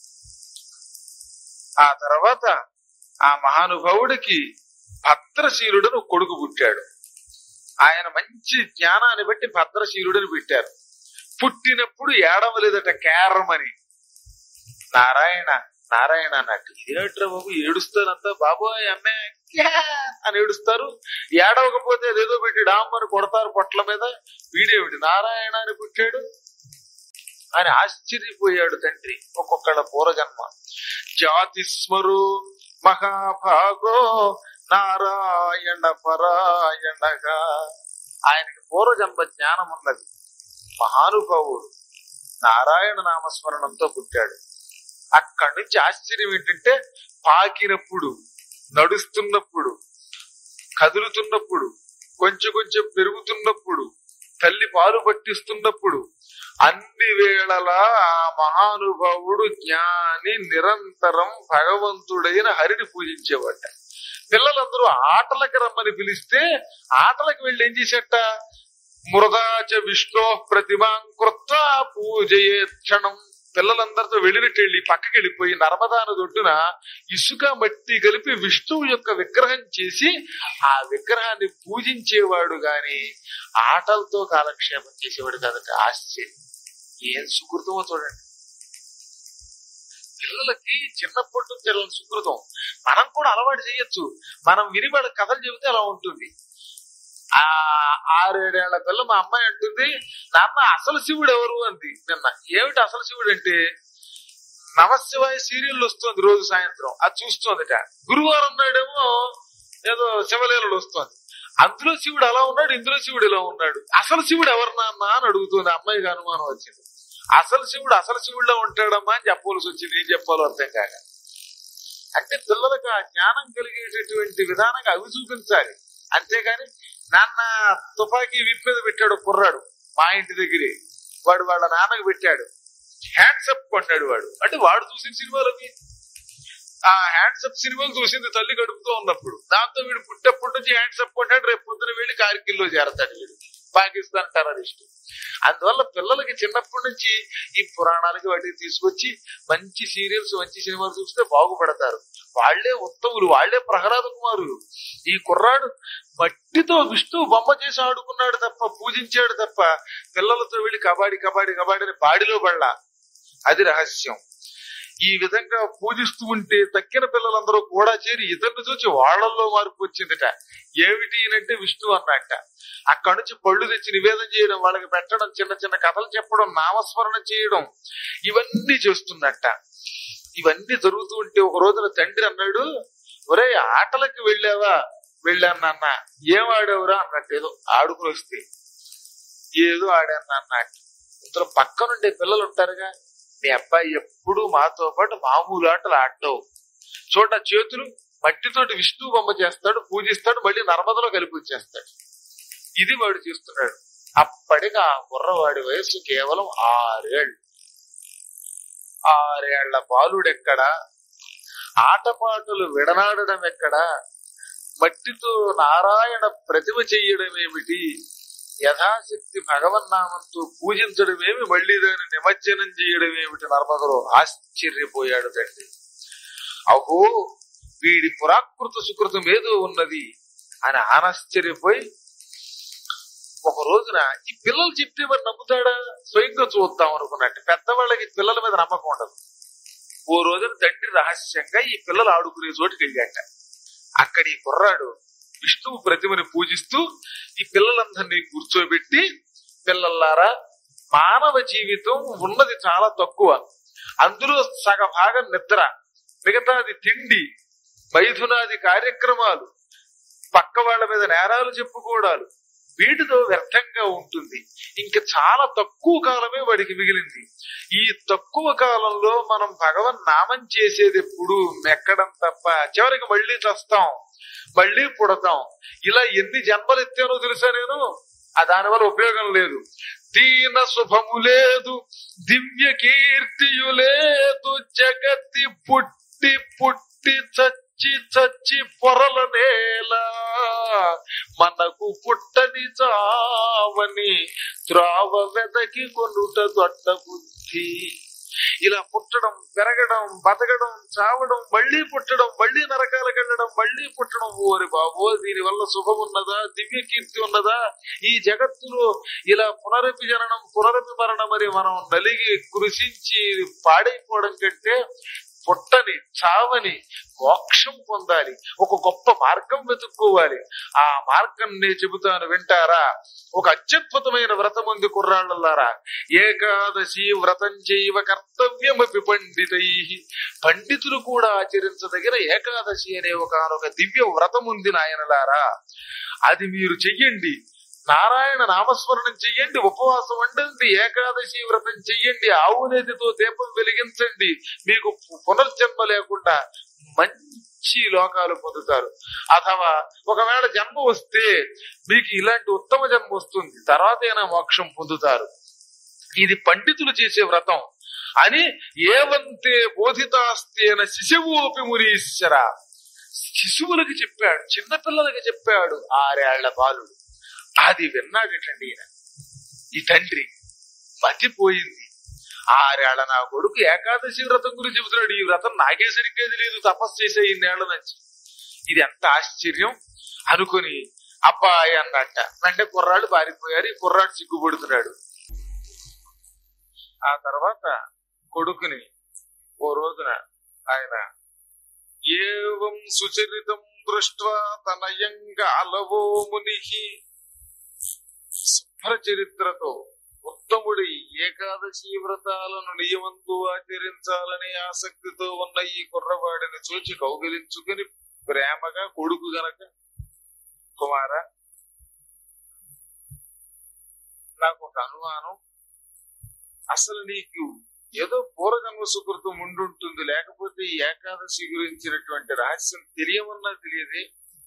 ఆ తర్వాత ఆ మహానుభావుడికి భద్రశీలుడను కొడుకు పుట్టాడు ఆయన మంచి జ్ఞానాన్ని బట్టి భద్రశీలుడని పెట్టారు పుట్టినప్పుడు ఏడవలేదట కేరమని నారాయణ నారాయణ అన్నట్టు ఇదేమిట్రా బాబు ఏడుస్తానంతా బాబోయ్ అమ్మే క్యా అని ఏడుస్తారు ఏడవకపోతే అదేదో పెట్టి డామ్మని కొడతారు పొట్ల మీద వీడేమిటి నారాయణ అని పుట్టాడు అని ఆశ్చర్యపోయాడు తండ్రి ఒక్కొక్కళ్ళ పూర్వజన్మ జాతిస్మరు మహాభాగో నారాయణ పరాయణగా ఆయనకి పూర్వజన్మ జ్ఞానం ఉన్నది మహానుభావుడు నారాయణ నామస్మరణంతో పుట్టాడు అక్కడి నుంచి ఆశ్చర్యం ఏంటంటే పాకినప్పుడు నడుస్తున్నప్పుడు కదులుతున్నప్పుడు కొంచెం కొంచెం పెరుగుతున్నప్పుడు తల్లి పాలు పట్టిస్తున్నప్పుడు అన్ని వేళలా ఆ మహానుభావుడు జ్ఞాని నిరంతరం భగవంతుడైన హరిని పూజించేవాట పిల్లలందరూ ఆటలకి రమ్మని పిలిస్తే ఆటలకు వెళ్ళి ఏం చేసేట మృదాచ విష్ణో ప్రతిమాం కృత్వ పూజయే క్షణం పిల్లలందరితో వెళ్ళినట్టు వెళ్ళి పక్కకి వెళ్ళిపోయి నర్మదా నది ఒడ్డున ఇసుక మట్టి కలిపి విష్ణువు యొక్క విగ్రహం చేసి ఆ విగ్రహాన్ని పూజించేవాడు గాని ఆటలతో కాలక్షేపం చేసేవాడు కాదట ఆశ్చర్యం ఏం సుకృతమో చూడండి పిల్లలకి చిన్నప్పటి నుంచి అలా సుకృతం మనం కూడా అలవాటు చేయొచ్చు మనం విని వాళ్ళ కథలు చెబితే అలా ఉంటుంది ఆ ఆరేడేళ్ల పిల్ల మా అమ్మాయి అంటుంది నాన్న అసలు శివుడు ఎవరు అంది నిన్న ఏమిటి అసలు శివుడు అంటే నమశివాయ సీరియల్ వస్తుంది రోజు సాయంత్రం అది చూస్తోందిట గురువారం నాడేమో ఏదో శివలీలలు వస్తుంది అందులో శివుడు అలా ఉన్నాడు ఇందులో శివుడు ఇలా ఉన్నాడు అసలు శివుడు ఎవరు నాన్న అని అడుగుతుంది అమ్మాయికి అనుమానం వచ్చింది అసలు శివుడు అసలు శివుడిలో ఉంటాడమ్మా అని చెప్పవలసి వచ్చింది ఏం చెప్పాలో అర్థం కాక అంటే పిల్లలకు ఆ జ్ఞానం కలిగేటటువంటి విధానంగా అవి చూపించాలి అంతేగాని నాన్న తుపాకీ విప్ మీద పెట్టాడు ఒక కుర్రాడు మా ఇంటి దగ్గరే వాడు వాళ్ళ నాన్నకు పెట్టాడు హ్యాండ్సప్ కొన్నాడు వాడు అంటే వాడు చూసిన సినిమాలు అవి ఆ హ్యాండ్సప్ సినిమాలు చూసింది తల్లి గడుపుతూ ఉన్నప్పుడు దాంతో వీడు పుట్టప్పటి నుంచి హ్యాండ్సప్ కొట్టాడు రేపు పొద్దున వెళ్ళి కార్గిల్లో చేరతాడు వీడు పాకిస్తాన్ టెర్రరిస్ట్ అందువల్ల పిల్లలకి చిన్నప్పటి నుంచి ఈ పురాణాలకి వాటికి తీసుకొచ్చి మంచి సీరియల్స్ మంచి సినిమాలు చూస్తే బాగుపడతారు వాళ్లే ఉత్తములు వాళ్లే ప్రహ్లాద కుమారులు ఈ కుర్రాడు మట్టితో విష్ణు బొమ్మ చేసి ఆడుకున్నాడు తప్ప పూజించాడు తప్ప పిల్లలతో వెళ్ళి కబాడి కబాడి కబాడి అని బాడిలో పడలా అది రహస్యం ఈ విధంగా పూజిస్తూ ఉంటే తక్కిన పిల్లలందరూ కూడా చేరి ఇతరులు చూసి వాళ్ళల్లో మార్పు వచ్చిందిట ఏమిటి అంటే విష్ణు అన్నట్ట అక్కడి నుంచి పళ్ళు తెచ్చి నివేదన చేయడం వాళ్ళకి పెట్టడం చిన్న చిన్న కథలు చెప్పడం నామస్మరణ చేయడం ఇవన్నీ చేస్తున్నట్ట ఇవన్నీ జరుగుతూ ఉంటే ఒక రోజున తండ్రి అన్నాడు ఒరే ఆటలకి వెళ్ళావా వెళ్ళాను నాన్న ఏం ఆడావురా అన్నట్టు ఏదో ఆడుకుని వస్తే ఏదో ఆడాను నాన్న ఇంతలో పక్కనుండే పిల్లలు ఉంటారుగా మీ అబ్బాయి ఎప్పుడు మాతో పాటు మామూలు ఆటలు ఆడటం చోట చేతులు మట్టితోటి విష్ణు బొమ్మ చేస్తాడు పూజిస్తాడు మళ్ళీ నర్మదలో కలిపి వచ్చేస్తాడు ఇది వాడు చేస్తున్నాడు అప్పటికి ఆ కుర్రవాడి వయస్సు కేవలం ఆరేళ్ళు ఆరేళ్ల బాలుడెక్కడ ఆటపాటలు విడనాడడం ఎక్కడ మట్టితో నారాయణ ప్రతిమ చెయ్యడం ఏమిటి యథాశక్తి భగవన్నామంతో పూజించడమేమి మళ్ళీ దాన్ని నిమజ్జనం చేయడం ఏమిటి నర్మదలో ఆశ్చర్యపోయాడు తండ్రి అహో వీడి పురాకృత సుకృతం ఏదో ఉన్నది అని ఆశ్చర్యపోయి ఒక రోజున ఈ పిల్లలు చెప్తే మరి నమ్ముతాడా స్వయంగా చూద్దాం అనుకున్నట్టు పెద్దవాళ్ళకి పిల్లల మీద నమ్మకం ఉండదు ఓ రోజున తండ్రి రహస్యంగా ఈ పిల్లలు ఆడుకునే చోటుకి వెళ్ళాట అక్కడ ఈ కుర్రాడు విష్ణువు ప్రతిమని పూజిస్తూ ఈ పిల్లలందరినీ కూర్చోబెట్టి పిల్లల్లారా మానవ జీవితం ఉన్నది చాలా తక్కువ అందులో సగ భాగం నిద్ర మిగతాది తిండి మైథునాది కార్యక్రమాలు పక్క వాళ్ళ మీద నేరాలు చెప్పుకోవడాలు వీటితో వ్యర్థంగా ఉంటుంది ఇంక చాలా తక్కువ కాలమే వాడికి మిగిలింది ఈ తక్కువ కాలంలో మనం భగవన్ నామం చేసేది ఎప్పుడు మెక్కడం తప్ప చివరికి మళ్ళీ చస్తాం మళ్ళీ పుడతాం ఇలా ఎన్ని జన్మలు ఎత్తానో తెలుసా నేను ఆ దానివల్ల ఉపయోగం లేదు దీన శుభము లేదు దివ్య కీర్తియు లేదు జగతి పుట్టి పుట్టి చచ్చి చచ్చి పొరల నేల మనకు పుట్టని చావని త్రావ వెదకి కొనుట దొడ్డ బుద్ధి ఇలా పుట్టడం పెరగడం బతకడం చావడం మళ్ళీ పుట్టడం మళ్ళీ నరకాలకు వెళ్ళడం మళ్ళీ పుట్టడం ఓరి బాబో దీని వల్ల శుభం ఉన్నదా దివ్య కీర్తి ఉన్నదా ఈ జగత్తులో ఇలా పునరపి జననం పునరపి మరణం అని మనం నలిగి కృషించి పాడైపోవడం కంటే పుట్టని చావని మోక్షం పొందాలి ఒక గొప్ప మార్గం వెతుక్కోవాలి ఆ మార్గం నేను చెబుతాను వింటారా ఒక అత్యద్భుతమైన వ్రతం ఉంది కుర్రాళ్ళలారా ఏకాదశి వ్రతం చేయవ కర్తవ్యమపి పండితై పండితులు కూడా ఆచరించదగిన ఏకాదశి అనే ఒక దివ్య వ్రతం ఉంది నాయనలారా అది మీరు చెయ్యండి నారాయణ నామస్మరణం చెయ్యండి ఉపవాసం వండండి ఏకాదశి వ్రతం చెయ్యండి ఆవు నేతితో దీపం వెలిగించండి మీకు పునర్జన్మ లేకుండా మంచి లోకాలు పొందుతారు అథవా ఒకవేళ జన్మ వస్తే మీకు ఇలాంటి ఉత్తమ జన్మ వస్తుంది తర్వాత అయినా మోక్షం పొందుతారు ఇది పండితులు చేసే వ్రతం అని ఏవంతే బోధితాస్తేన శిశువోపి మునీశ్వర శిశువులకి చెప్పాడు చిన్నపిల్లలకి చెప్పాడు ఆరేళ్ల బాలుడు అది విన్నాడటండి ఈయన ఈ తండ్రి మతిపోయింది ఆరేళ్ల నా కొడుకు ఏకాదశి వ్రతం గురించి చెబుతున్నాడు ఈ వ్రతం నాకే సరిగ్గా తెలియదు తపస్సు చేసే ఇన్నేళ్ల నుంచి ఇది ఎంత ఆశ్చర్యం అనుకుని అబ్బాయి అన్నట్ట అంటే కుర్రాడు పారిపోయారు ఈ కుర్రాడు సిగ్గుపడుతున్నాడు ఆ తర్వాత కొడుకుని ఓ రోజున ఆయన ఏవం సుచరితం దృష్ట్వా తనయంగా అలవో ముని శుభ్ర చరిత్రతో ఉత్తముడి ఏకాదశి వ్రతాలను నియమంతో ఆచరించాలనే ఆసక్తితో ఉన్న ఈ కుర్రవాడిని చూచి కౌగిలించుకుని ప్రేమగా కొడుకు గనక కుమార నాకు ఒక అనుమానం అసలు నీకు ఏదో పూర్వజన్మ సుకృతం ఉండుంటుంది లేకపోతే ఈ ఏకాదశి గురించినటువంటి రహస్యం తెలియమన్నా తెలియదే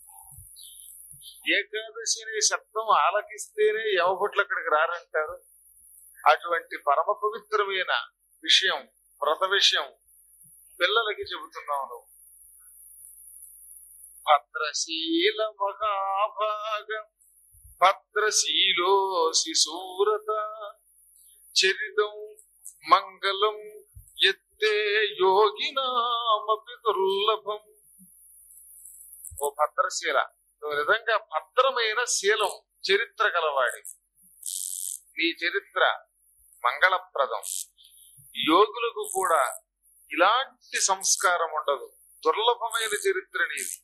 ఏకాదశి అనే శబ్దం ఆలకిస్తేనే యవభట్లు అక్కడికి రారంటారు అటువంటి పరమ పవిత్రమైన విషయం వ్రత విషయం పిల్లలకి చెబుతున్నావు నువ్వు భద్రశీల మహాభాగ భద్రశీలోసి సూరత చరితం మంగళం ఎత్తే యోగినామపి దుర్లభం ఓ భద్రశీల నువ్వు నిజంగా భద్రమైన శీలం చరిత్ర గలవాడి నీ చరిత్ర మంగళప్రదం యోగులకు కూడా ఇలాంటి సంస్కారం ఉండదు దుర్లభమైన చరిత్ర నీది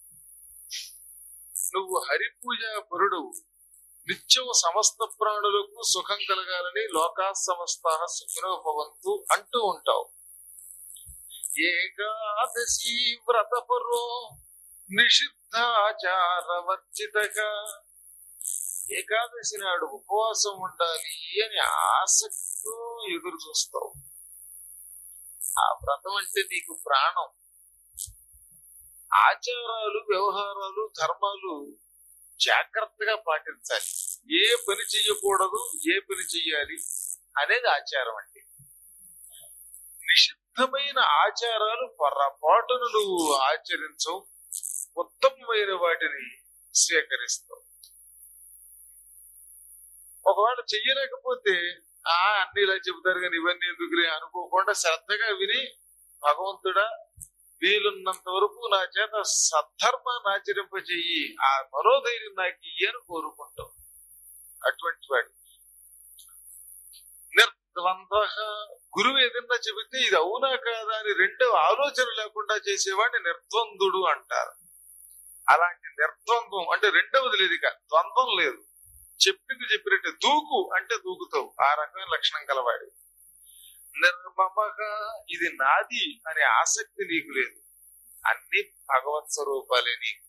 నువ్వు హరిపూజ పరుడు నిత్యం సమస్త ప్రాణులకు సుఖం కలగాలని లోకా సమస్త సుఖినో భవంతు అంటూ ఉంటావు ఏకాదశి వ్రతపరో నిషిద్ధాచారవర్జితగా ఏకాదశి నాడు ఉపవాసం ఉండాలి అని ఆసక్తితో ఎదురు చూస్తావు ఆ వ్రతం అంటే నీకు ప్రాణం ఆచారాలు వ్యవహారాలు ధర్మాలు జాగ్రత్తగా పాటించాలి ఏ పని చెయ్యకూడదు ఏ పని చెయ్యాలి అనేది ఆచారం అంటే నిషిద్ధమైన ఆచారాలు పొరపాటును నువ్వు ఆచరించవు ఉత్తమమైన వాటిని స్వీకరిస్తావు ఒకవేళ చెయ్యలేకపోతే ఆ అన్ని ఇలా చెబుతారు కానీ ఇవన్నీ ఎందుకులే అనుకోకుండా శ్రద్ధగా విని భగవంతుడా వీలున్నంత వరకు నా చేత సద్ధర్మాన్ని ఆచరింపజేయి ఆ మనోధైర్యం నాకు ఇయ్యి అని కోరుకుంటాం అటువంటి వాడు నిర్ద్వంద్వ గురువు ఏదన్నా చెబితే ఇది అవునా కాదా అని రెండో ఆలోచన లేకుండా చేసేవాడిని నిర్ద్వందుడు అంటారు అలాంటి నిర్ద్వంద్వం అంటే రెండవది లేదు ఇక ద్వంద్వం లేదు చెప్పింది చెప్పినట్టు దూకు అంటే దూకుతావు ఆ రకమైన లక్షణం కలవాడు నిర్మమగా ఇది నాది అనే ఆసక్తి నీకు లేదు అన్ని భగవత్ స్వరూపాలే నీకు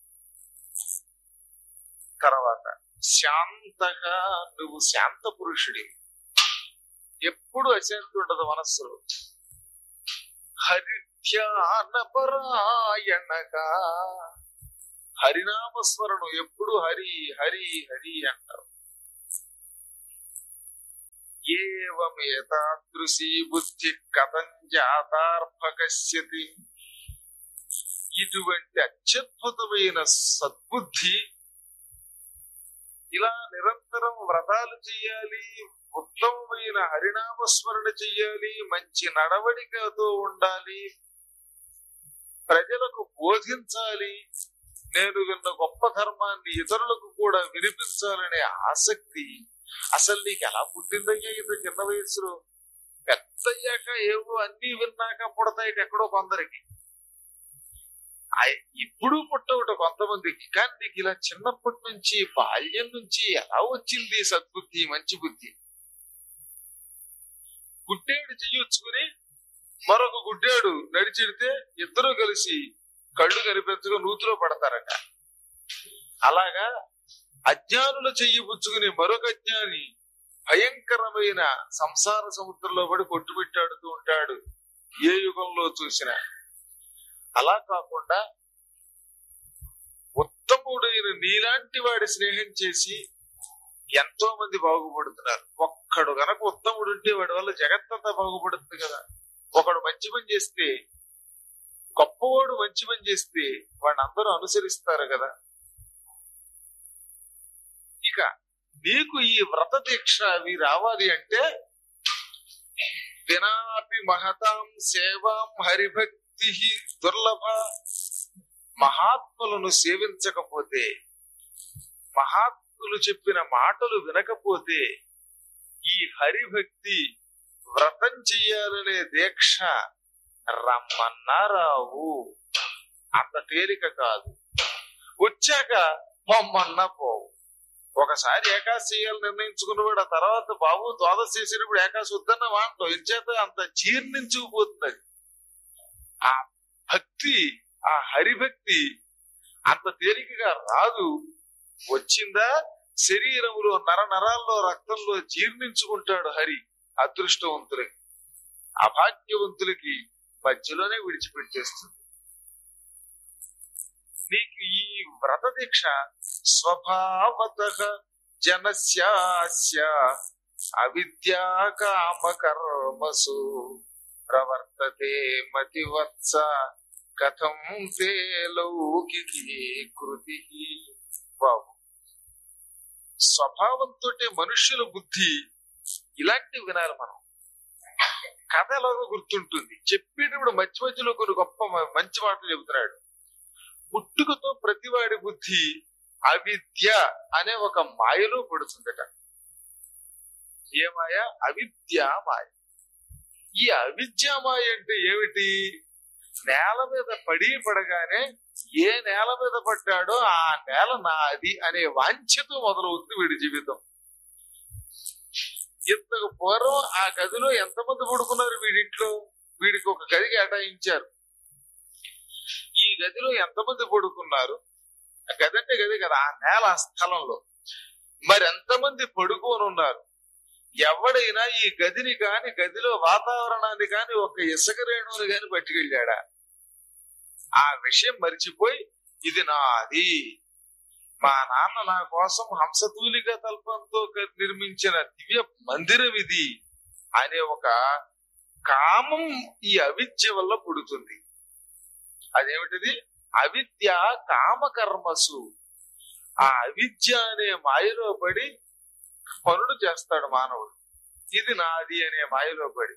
తర్వాత శాంతగా నువ్వు శాంత పురుషుడి ఎప్పుడు అశాంతి ఉండదు మనస్సులో హరిధ్యాన పరాయణగా హరినామస్మరణం ఎప్పుడు హరి హరి హరి అంటారు ఏవమేతాదృశీ బుద్ధి కథం జాతార్భకస్యతి ఇటువంటి అత్యద్భుతమైన సద్బుద్ధి ఇలా నిరంతరం వ్రతాలు చెయ్యాలి ఉత్తమమైన హరినామస్మరణ చెయ్యాలి మంచి నడవడికతో ఉండాలి ప్రజలకు బోధించాలి నేను విన్న గొప్ప ధర్మాన్ని ఇతరులకు కూడా వినిపించాలనే ఆసక్తి అసలు నీకు ఎలా పుట్టిందయ్యా ఇంత చిన్న వయసులో పెద్దయ్యాక ఏవో అన్ని విన్నాక పుడతాయి ఎక్కడో కొందరికి ఆ- ఇప్పుడు పుట్టవుట కొంతమందికి కానీ నీకు ఇలా చిన్నప్పటి నుంచి బాల్యం నుంచి ఎలా వచ్చింది ఈ సద్బుద్ధి మంచి బుద్ధి గుడ్డేడు చెయ్యొచ్చుకుని మరొక గుడ్డేడు నడిచిడితే ఇద్దరు కలిసి కళ్ళు కనిపించగా నూతిలో పడతారట అలాగా అజ్ఞానుల చెయ్యి పుచ్చుకుని మరొక అజ్ఞాని భయంకరమైన సంసార సముద్రంలో పడి కొట్టుబెట్టాడుతూ ఉంటాడు ఏ యుగంలో చూసినా అలా కాకుండా ఉత్తముడైన నీలాంటి వాడి స్నేహం చేసి ఎంతో మంది బాగుపడుతున్నారు ఒక్కడు గనక ఉత్తముడు ఉంటే వాడి వల్ల జగత్తంతా బాగుపడుతుంది కదా ఒకడు మంచి పని చేస్తే గొప్పవాడు మంచి పని చేస్తే వాడిని అందరూ అనుసరిస్తారు కదా ఇక నీకు ఈ వ్రత దీక్ష అవి రావాలి అంటే వినాపి మహతాం సేవాం హరిభక్తి దుర్లభ మహాత్ములను సేవించకపోతే మహాత్ములు చెప్పిన మాటలు వినకపోతే ఈ హరిభక్తి వ్రతం చెయ్యాలనే దీక్ష రమ్మన్నా రావు అంత తేలిక కాదు వచ్చాక పొమ్మన్నా పోవు ఒకసారి ఏకాశి చేయాలని నిర్ణయించుకున్నవాడు ఆ తర్వాత బాబు ద్వాదశ చేసినప్పుడు ఏకాశి వద్దన్న వాంటో ఎంచేత అంత జీర్ణించుకుపోతున్నది ఆ భక్తి ఆ హరిభక్తి అంత తేలికగా రాదు వచ్చిందా శరీరములో నర నరాల్లో రక్తంలో జీర్ణించుకుంటాడు హరి అదృష్టవంతులకి అభాగ్యవంతులకి మధ్యలోనే విడిచిపెట్టేస్తుంది నీకు ఈ వ్రత దీక్ష స్వభావత జనస్యాస్య అవిద్యా కామ కర్మసు ప్రవర్తతే మతివత్స కథం తే లౌకికీ కృతి బాబు స్వభావంతో మనుష్యుల బుద్ధి ఇలాంటివి వినాలి మనం కథ ఎలాగో గుర్తుంటుంది చెప్పేటప్పుడు మధ్య మధ్యలో కొన్ని గొప్ప మ- మంచి మాటలు చెబుతున్నాడు పుట్టుకతో ప్రతివాడి బుద్ధి అవిద్య అనే ఒక మాయలో పడుతుందట ఏ మాయ అవిద్య మాయ ఈ అవిద్య మాయ అంటే ఏమిటి నేల మీద పడి పడగానే ఏ నేల మీద పడ్డాడో ఆ నేల నాది అనే వాంఛతో మొదలవుతుంది వీడి జీవితం ఇంతకు పూర్వం ఆ గదిలో ఎంతమంది పడుకున్నారు వీడింట్లో వీడికి ఒక గది కేటాయించారు ఈ గదిలో ఎంతమంది పడుకున్నారు ఆ గది అంటే గది కదా ఆ నేల ఆ స్థలంలో మరి ఎంతమంది పడుకొని ఉన్నారు ఎవడైనా ఈ గదిని కాని గదిలో వాతావరణాన్ని కాని ఒక ఇసుక రేణువుని కాని పట్టుకెళ్ళాడా ఆ విషయం మరిచిపోయి ఇది నాది మా నాన్న నా కోసం హంసతూలిక తల్పంతో క- నిర్మించిన దివ్య మందిరం ఇది అనే ఒక కామం ఈ అవిద్య వల్ల పుడుతుంది అదేమిటిది అవిద్య కామకర్మసు ఆ అవిద్య అనే మాయలో పడి పనులు చేస్తాడు మానవుడు ఇది నాది అనే మాయలో పడి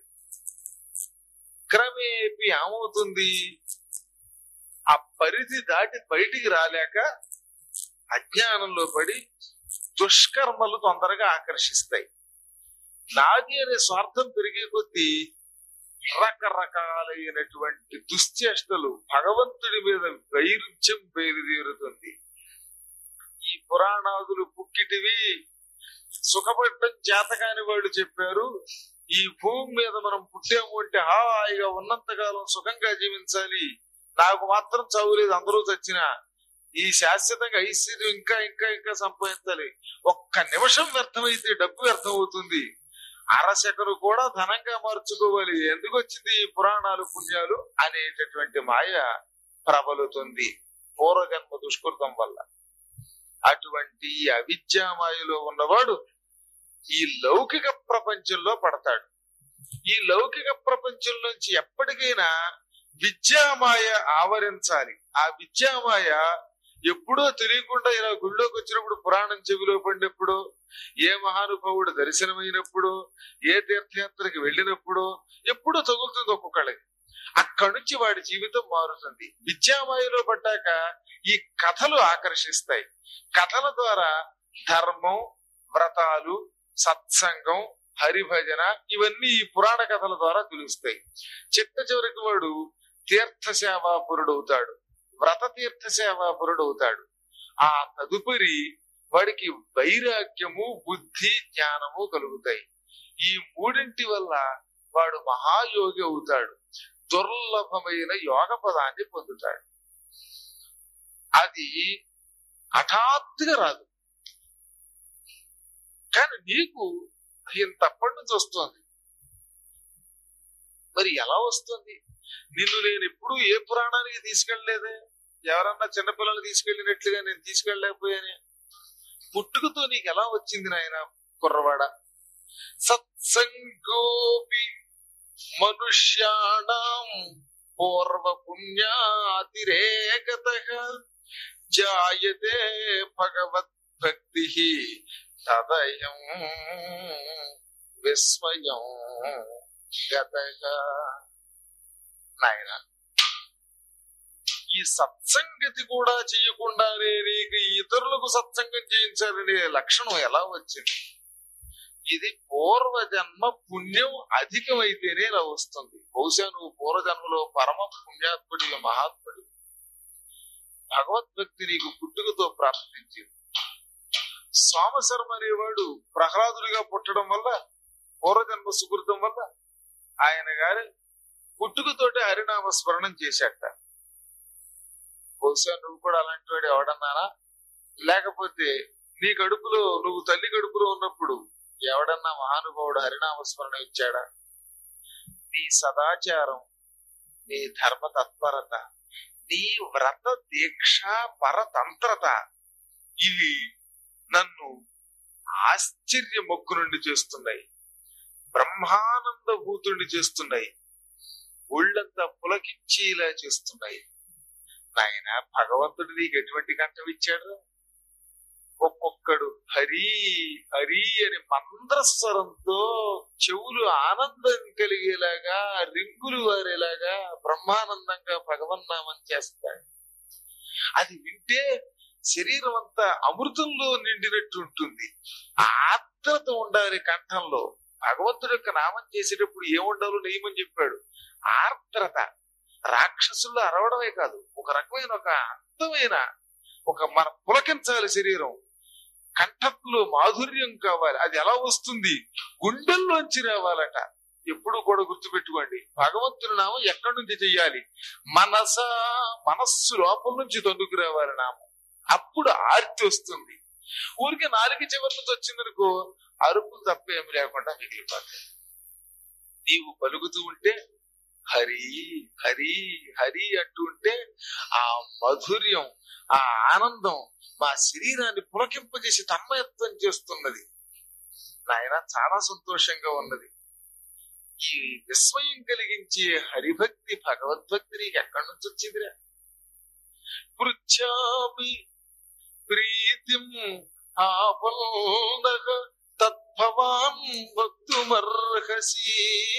క్రమేపి ఏమవుతుంది ఆ పరిధి దాటి బయటికి రాలేక అజ్ఞానంలో పడి దుష్కర్మలు తొందరగా ఆకర్షిస్తాయి నాది అనే స్వార్థం పెరిగే కొద్దీ రకరకాలైనటువంటి దుశ్చేష్టలు భగవంతుడి మీద వైరుధ్యం బయలుదేరుతుంది ఈ పురాణాదులు పుక్కిటివి సుఖపడటం చేతకాని వాళ్ళు చెప్పారు ఈ భూమి మీద మనం పుట్టాము అంటే హాయిగా ఉన్నంతకాలం సుఖంగా జీవించాలి నాకు మాత్రం చదువులేదు అందరూ చచ్చినా ఈ శాశ్వతంగా ఐశ్వర్యం ఇంకా ఇంకా ఇంకా సంపాదించాలి ఒక్క నిమిషం వ్యర్థమైతే డబ్బు వ్యర్థం అవుతుంది అరశకరు కూడా ధనంగా మార్చుకోవాలి ఎందుకు వచ్చింది ఈ పురాణాలు పుణ్యాలు అనేటటువంటి మాయ ప్రబలుతుంది పూర్వజన్మ దుష్కృతం వల్ల అటువంటి ఈ అవిద్యా మాయలో ఉన్నవాడు ఈ లౌకిక ప్రపంచంలో పడతాడు ఈ లౌకిక ప్రపంచం నుంచి ఎప్పటికైనా విద్యామాయ ఆవరించాలి ఆ విద్యామాయ ఎప్పుడో తెలియకుండా ఇలా గుళ్ళోకి వచ్చినప్పుడు పురాణం చెవిలో పడినప్పుడు ఏ మహానుభావుడు దర్శనమైనప్పుడు ఏ తీర్థయాత్రకి వెళ్ళినప్పుడు ఎప్పుడో తగులుతుంది ఒక్కొక్కళ్ళకి అక్కడి నుంచి వాడి జీవితం మారుతుంది విద్యామాయలో పడ్డాక ఈ కథలు ఆకర్షిస్తాయి కథల ద్వారా ధర్మం వ్రతాలు సత్సంగం హరిభజన ఇవన్నీ ఈ పురాణ కథల ద్వారా తెలుస్తాయి చిట్ట చివరికి వాడు తీర్థ సేవాపురుడు అవుతాడు వ్రత తీర్థ సేవాపురుడు అవుతాడు ఆ తదుపరి వాడికి వైరాగ్యము బుద్ధి జ్ఞానము కలుగుతాయి ఈ మూడింటి వల్ల వాడు మహాయోగి అవుతాడు దుర్లభమైన యోగ పదాన్ని పొందుతాడు అది హఠాత్తుగా రాదు కానీ నీకు ఇంతప్పటి నుంచి వస్తుంది మరి ఎలా వస్తుంది నిన్ను నేను ఎప్పుడు ఏ పురాణానికి తీసుకెళ్ళలేదే ఎవరన్నా చిన్నపిల్లలు తీసుకెళ్ళినట్లుగా నేను తీసుకెళ్ళలేకపోయానే పుట్టుకతో నీకు ఎలా వచ్చింది నాయన కుర్రవాడ సత్సంగోపి మనుష్యాణం పూర్వ పుణ్యాతిరేకత జాయతే భగవద్భక్తి తదయం విస్మయం గతగా నాయన ఈ సత్సంగతి కూడా చేయకుండానే నీకు ఇతరులకు సత్సంగం చేయించాలనే లక్షణం ఎలా వచ్చింది ఇది పూర్వజన్మ పుణ్యం అధికమైతేనే ఇలా వస్తుంది బహుశా నువ్వు పూర్వజన్మలో పరమ పుణ్యాత్ముడి మహాత్ముడి భగవద్భక్తి నీకు పుట్టుకతో ప్రాప్తించింది సోమశర్మ అనేవాడు ప్రహ్లాదుడిగా పుట్టడం వల్ల పూర్వజన్మ సుకృతం వల్ల ఆయన గారి పుట్టుకతోటి హరినామ స్మరణం చేశాట బహుశా నువ్వు కూడా అలాంటి వాడు ఎవడన్నానా లేకపోతే నీ కడుపులో నువ్వు తల్లి కడుపులో ఉన్నప్పుడు ఎవడన్నా మహానుభావుడు హరినామ స్మరణ ఇచ్చాడా నీ సదాచారం నీ ధర్మ తత్పరత నీ వ్రత దీక్ష పరతంత్రత ఇవి నన్ను ఆశ్చర్య మొక్కు నుండి చేస్తున్నాయి బ్రహ్మానంద భూతుడిని చేస్తున్నాయి ఒళ్ళంతా పులకించేలా చేస్తున్నాయి నాయన భగవంతుడు నీకు ఎటువంటి కంఠం ఇచ్చాడు ఒక్కొక్కడు హరి హరి అని మంద్రస్వరంతో చెవులు ఆనందం కలిగేలాగా రింగులు వారేలాగా బ్రహ్మానందంగా భగవన్నామం చేస్తాడు అది వింటే శరీరం అంతా అమృతంలో నిండినట్టు ఉంటుంది ఆర్ద్రత ఉండాలి కంఠంలో భగవంతుడి యొక్క నామం చేసేటప్పుడు ఏముండాలో నియమం చెప్పాడు ఆర్ద్రత రాక్షసుల్లో అరవడమే కాదు ఒక రకమైన ఒక అందమైన ఒక మన పులకించాలి శరీరం కంఠంలో మాధుర్యం కావాలి అది ఎలా వస్తుంది గుండెల్లోంచి రావాలట ఎప్పుడు కూడా గుర్తుపెట్టుకోండి భగవంతుని నామం ఎక్కడి నుంచి చెయ్యాలి మనస మనస్సు లోపల నుంచి తొందుకు రావాలి నామం అప్పుడు ఆర్తి వస్తుంది ఊరికి నాలుగు చివరి నుంచి వచ్చిందనుకో అరుపులు తప్ప ఏమి లేకుండా మిగిలిపోతాయి నీవు పలుకుతూ ఉంటే హరి హరి హరి అంటూ ఉంటే ఆ మధుర్యం ఆ ఆనందం మా శరీరాన్ని పులకింపజేసి తన్మయత్వం చేస్తున్నది నాయన చాలా సంతోషంగా ఉన్నది ఈ విస్మయం కలిగించే హరిభక్తి భగవద్భక్తి నీకు ఎక్కడి నుంచి వచ్చిందిరా పృచ్ఛామి ప్రీతిం ఆపల్నః తద్భవాన్ వక్తుమర్హసి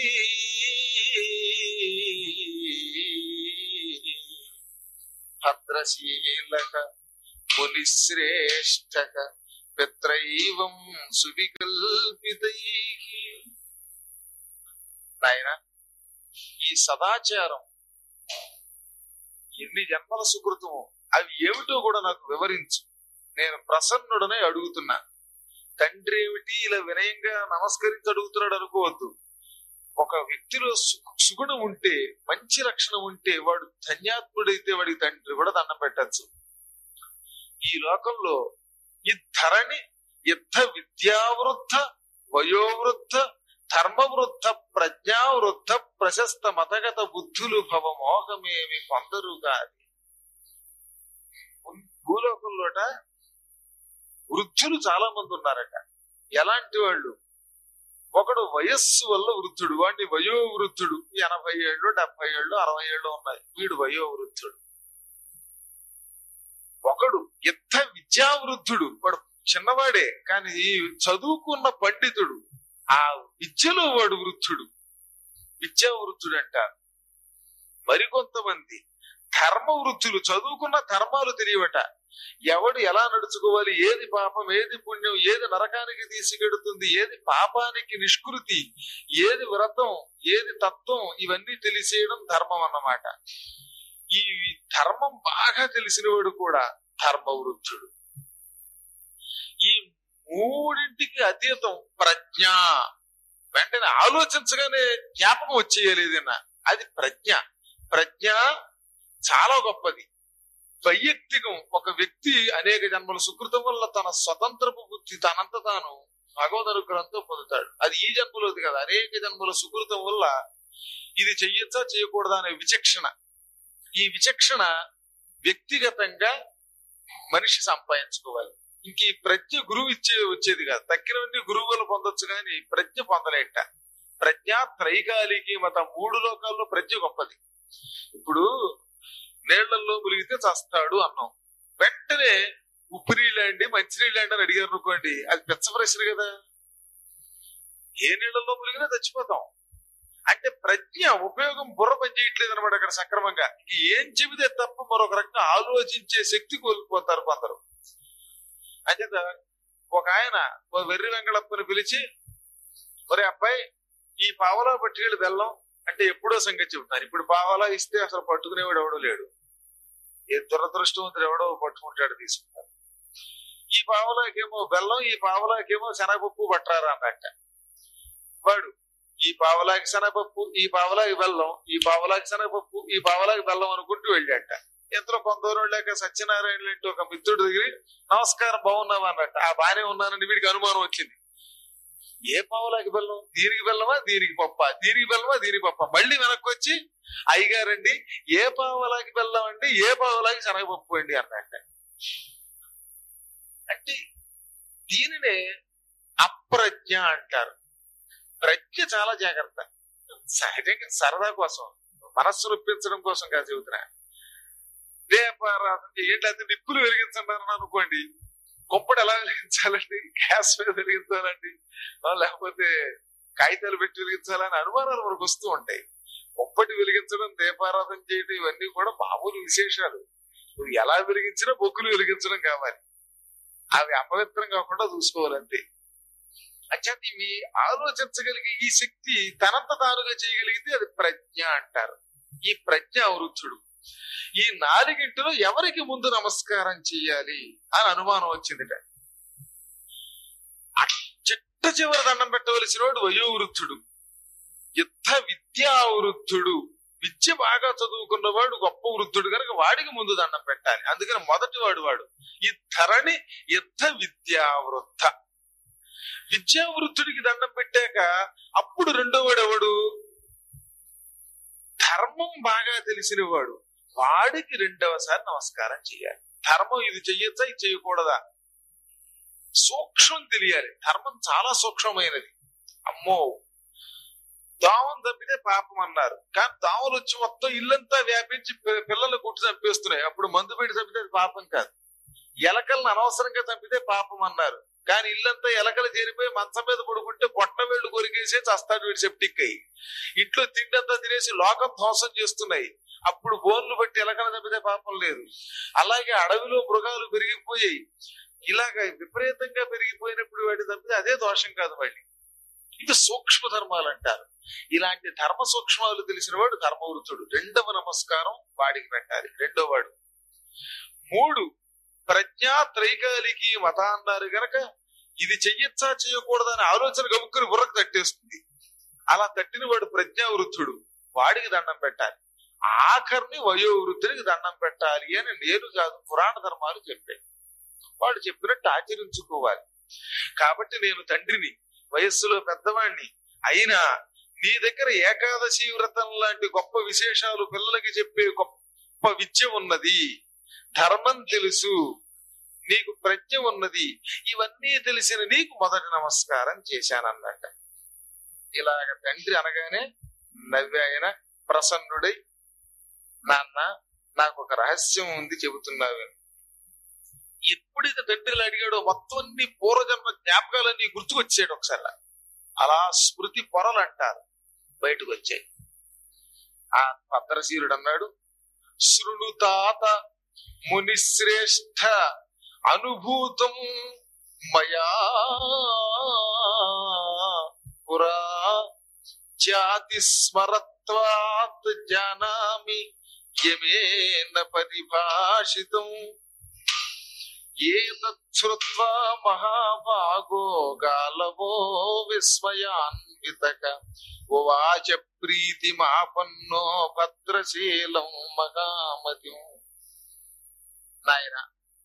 భద్రశీలక మునిశ్రేష్టక పిత్రైవం సువికల్పితై నాయన ఈ సదాచారం ఎన్ని జన్మల సుకృతమో అవి ఏమిటో కూడా నాకు వివరించు నేను ప్రసన్నుడనే అడుగుతున్నా తండ్రి ఏమిటి ఇలా వినయంగా నమస్కరించి అడుగుతున్నాడు అనుకోవద్దు ఒక వ్యక్తిలో సు- సుగుణం ఉంటే మంచి లక్షణం ఉంటే వాడు ధన్యాత్ముడైతే వాడికి తండ్రి కూడా దండం పెట్టచ్చు ఈ లోకంలో ఈ ధరణి యుద్ధ విద్యావృద్ధ వయోవృద్ధ ధర్మవృద్ధ ప్రజ్ఞావృద్ధ ప్రశస్త మతగత బుద్ధులు భవ మోహమేమి కొందరు కాదు భూలోకంలోట వృద్ధులు చాలా మంది ఉన్నారట ఎలాంటి వాళ్ళు ఒకడు వయస్సు వల్ల వృద్ధుడు వాడిని వయోవృద్ధుడు ఎనభై ఏళ్ళు డెబ్బై ఏళ్ళు అరవై ఏళ్ళు ఉన్నాయి వీడు వయోవృద్ధుడు ఒకడు యుద్ధ విద్యావృద్ధుడు వాడు చిన్నవాడే కానీ చదువుకున్న పండితుడు ఆ విద్యలో వాడు వృద్ధుడు విద్యావృద్ధుడు అంటారు మరికొంతమంది ధర్మ వృద్ధులు చదువుకున్న ధర్మాలు తెలియవట ఎవడు ఎలా నడుచుకోవాలి ఏది పాపం ఏది పుణ్యం ఏది నరకానికి తీసుకెడుతుంది ఏది పాపానికి నిష్కృతి ఏది వ్రతం ఏది తత్వం ఇవన్నీ తెలిసేయడం ధర్మం అన్నమాట ఈ ధర్మం బాగా తెలిసినవాడు కూడా ధర్మవృద్ధుడు ఈ మూడింటికి అతీతం ప్రజ్ఞ వెంటనే ఆలోచించగానే జ్ఞాపకం వచ్చేయాలి ఏదైనా అది ప్రజ్ఞ ప్రజ్ఞ చాలా గొప్పది వైయక్తికం ఒక వ్యక్తి అనేక జన్మల సుకృతం వల్ల తన స్వతంత్రపు బుద్ధి తనంత తాను భగవద్ అనుగ్రహంతో పొందుతాడు అది ఈ జన్మలోది కదా అనేక జన్మల సుకృతం వల్ల ఇది చెయ్యొచ్చా చేయకూడదా అనే విచక్షణ ఈ విచక్షణ వ్యక్తిగతంగా మనిషి సంపాదించుకోవాలి ఇంక ఈ ప్రజ్ఞ గురువు ఇచ్చే వచ్చేది కాదు తక్కినవన్నీ గురువు వల్ల పొందొచ్చు కానీ ప్రజ్ఞ పొందలేట ప్రజ్ఞ త్రైకాలికి మత మూడు లోకాల్లో ప్రజ్ఞ గొప్పది ఇప్పుడు నీళ్లలో ములిగితే చస్తాడు అన్నాం వెంటనే ఉప్పు నీళ్ళండి మంచి నీళ్ళండి అని అడిగారు అనుకోండి అది పెచ్చ ప్రశ్న కదా ఏ నీళ్ళల్లో ములిగినా చచ్చిపోతాం అంటే ప్రజ్ఞ ఉపయోగం బుర్ర పని చేయట్లేదు అనమాట అక్కడ సక్రమంగా ఇంక ఏం చెబితే తప్ప మరొక రకంగా ఆలోచించే శక్తి కోల్పోతారు కొందరు అంటే ఒక ఆయన ఓ వెర్రి వెంగళప్పని పిలిచి ఒరే అబ్బాయి ఈ పావలా పట్టుకెళ్ళి బెల్లం అంటే ఎప్పుడో సంగతి చెబుతారు ఇప్పుడు పావలా ఇస్తే అసలు పట్టుకునేవాడు ఎవడో లేడు ఏ దురదృష్టవంతుడు ఎవడో పట్టుకుంటాడు తీసుకుంటారు ఈ పావలాకేమో బెల్లం ఈ పావలాకేమో శనగపప్పు పట్టారా అన్నట్ట వాడు ఈ పావలాకి శనగపప్పు ఈ పావలాకి బెల్లం ఈ పావలాకి శనగపప్పు ఈ పావలాకి బెల్లం అనుకుంటూ వెళ్ళాట ఎంతో కొంత దూరం లేక సత్యనారాయణ లాంటి ఒక మిత్రుడి దగ్గర నమస్కారం బాగున్నావా అన్నట్టు ఆ బానే ఉన్నానని వీడికి అనుమానం వచ్చింది ఏ పావులాకి బెల్లం దీనికి బెల్లమా దీనికి పప్ప దీనికి బెల్లమా దీనికి పప్ప మళ్ళీ వెనక్కి వచ్చి అయ్యగారండి ఏ పావులాకి బెల్లం అండి ఏ పావులాకి శనగపప్పు అండి అన్నట్ట అంటే దీనినే అప్రజ్ఞ అంటారు ప్రజ్ఞ చాలా జాగ్రత్త సహజంగా సరదా కోసం మనస్సు నొప్పించడం కోసం కాదు చెబుతున్నా దీపారాధన ఏంటంటే నిప్పులు వెలిగించండి అని అనుకోండి కుంపటి ఎలా వెలిగించాలండి గ్యాస్ మీద వెలిగించాలండి ఆ, లేకపోతే కాగితాలు పెట్టి వెలిగించాలని అనుమానాలు మనకు వస్తూ ఉంటాయి కుంపటి వెలిగించడం దీపారాధన చేయడం ఇవన్నీ కూడా మామూలు విశేషాలు నువ్వు ఎలా వెలిగించినా బొగ్గులు వెలిగించడం కావాలి అవి అపవిత్రం కాకుండా చూసుకోవాలంతే అత్యంత ఇవి ఆలోచించగలిగే ఈ శక్తి తనంత తానుగా చేయగలిగితే అది ప్రజ్ఞ అంటారు ఈ ప్రజ్ఞ వృద్ధుడు ఈ నాలుగింటిలో ఎవరికి ముందు నమస్కారం చెయ్యాలి అని అనుమానం వచ్చిందిట ఆ చిట్ట చివరి దండం పెట్టవలసిన వాడు వయోవృద్ధుడు యుద్ధ విద్యా వృద్ధుడు విద్య బాగా చదువుకున్నవాడు గొప్ప వృద్ధుడు కనుక వాడికి ముందు దండం పెట్టాలి అందుకని మొదటి వాడు వాడు ఈ ధరణి యుద్ధ విద్యా వృద్ధ విద్యా వృద్ధుడికి దండం పెట్టాక అప్పుడు రెండో వాడు ఎవడు ధర్మం బాగా తెలిసిన వాడు వాడికి రెండవసారి నమస్కారం చేయాలి ధర్మం ఇది చెయ్యొచ్చా ఇది చేయకూడదా సూక్ష్మం తెలియాలి ధర్మం చాలా సూక్ష్మమైనది అమ్మో దోమం తప్పితే పాపం అన్నారు కానీ దోమలు వచ్చి మొత్తం ఇల్లంతా వ్యాపించి పి- పిల్లలు కొట్టి చంపేస్తున్నాయి అప్పుడు మందు పెట్టి చంపితే అది పాపం కాదు ఎలకలను అనవసరంగా చంపితే పాపం అన్నారు కానీ ఇల్లంతా ఎలకలు చేరిపోయి మంచం మీద పడుకుంటే పొట్ట వేళ్ళు కొరికేసే చస్తాడు వీడు సెప్టిక్ అయ్యి ఇంట్లో తిండంతా తినేసి లోకం ధ్వంసం చేస్తున్నాయి అప్పుడు బోన్లు బట్టి ఎలకలు చంపితే పాపం లేదు అలాగే అడవిలో మృగాలు పెరిగిపోయాయి ఇలాగ విపరీతంగా పెరిగిపోయినప్పుడు వాటి తప్పితే అదే దోషం కాదు మళ్ళీ ఇది సూక్ష్మ ధర్మాలు అంటారు ఇలాంటి ధర్మ సూక్ష్మాలు తెలిసిన వాడు ధర్మవృత్తుడు రెండవ నమస్కారం వాడికి పెట్టాలి రెండో వాడు మూడు ప్రజ్ఞా త్రైకాలికి మత అన్నారు గనక ఇది చెయ్యొచ్చా చేయకూడదని ఆలోచన గముక్కుని బుర్రకు తట్టేస్తుంది అలా తట్టిన వాడు ప్రజ్ఞావృద్ధుడు వాడికి దండం పెట్టాలి ఆఖరిని వయోవృద్ధుడికి దండం పెట్టాలి అని నేను కాదు పురాణ ధర్మాలు చెప్పాయి వాడు చెప్పినట్టు ఆచరించుకోవాలి కాబట్టి నేను తండ్రిని వయస్సులో పెద్దవాణ్ణి అయినా నీ దగ్గర ఏకాదశి వ్రతం లాంటి గొప్ప విశేషాలు పిల్లలకి చెప్పే గొప్ప విద్య ఉన్నది ధర్మం తెలుసు నీకు ప్రజ్ఞ ఉన్నది ఇవన్నీ తెలిసిన నీకు మొదటి నమస్కారం చేశానన్నట ఇలాగ తండ్రి అనగానే నవ్వాయన ప్రసన్నుడై నాన్న నాకు ఒక రహస్యం ఉంది చెబుతున్నావు ఎప్పుడైతే తండ్రిలు అడిగాడో మొత్తం అన్ని పూర్వజన్మ జ్ఞాపకాలన్నీ గుర్తుకొచ్చాడు ఒకసారి అలా స్మృతి పొరలు అంటారు బయటకు వచ్చాయి ఆ భద్రశీరుడు అన్నాడు శృణు తాత మునిశ్రేష్ఠ అనుభూతం మయా పురా జాతి స్మరత్వాత్ జానామి యమేన పరిభాషితం ఏతచ్చుత్వా మహాభాగో గాలవో విస్మయాన్వితక ఉవాచ ప్రీతి మాపన్నో భద్రశీలం మహామతి నాయన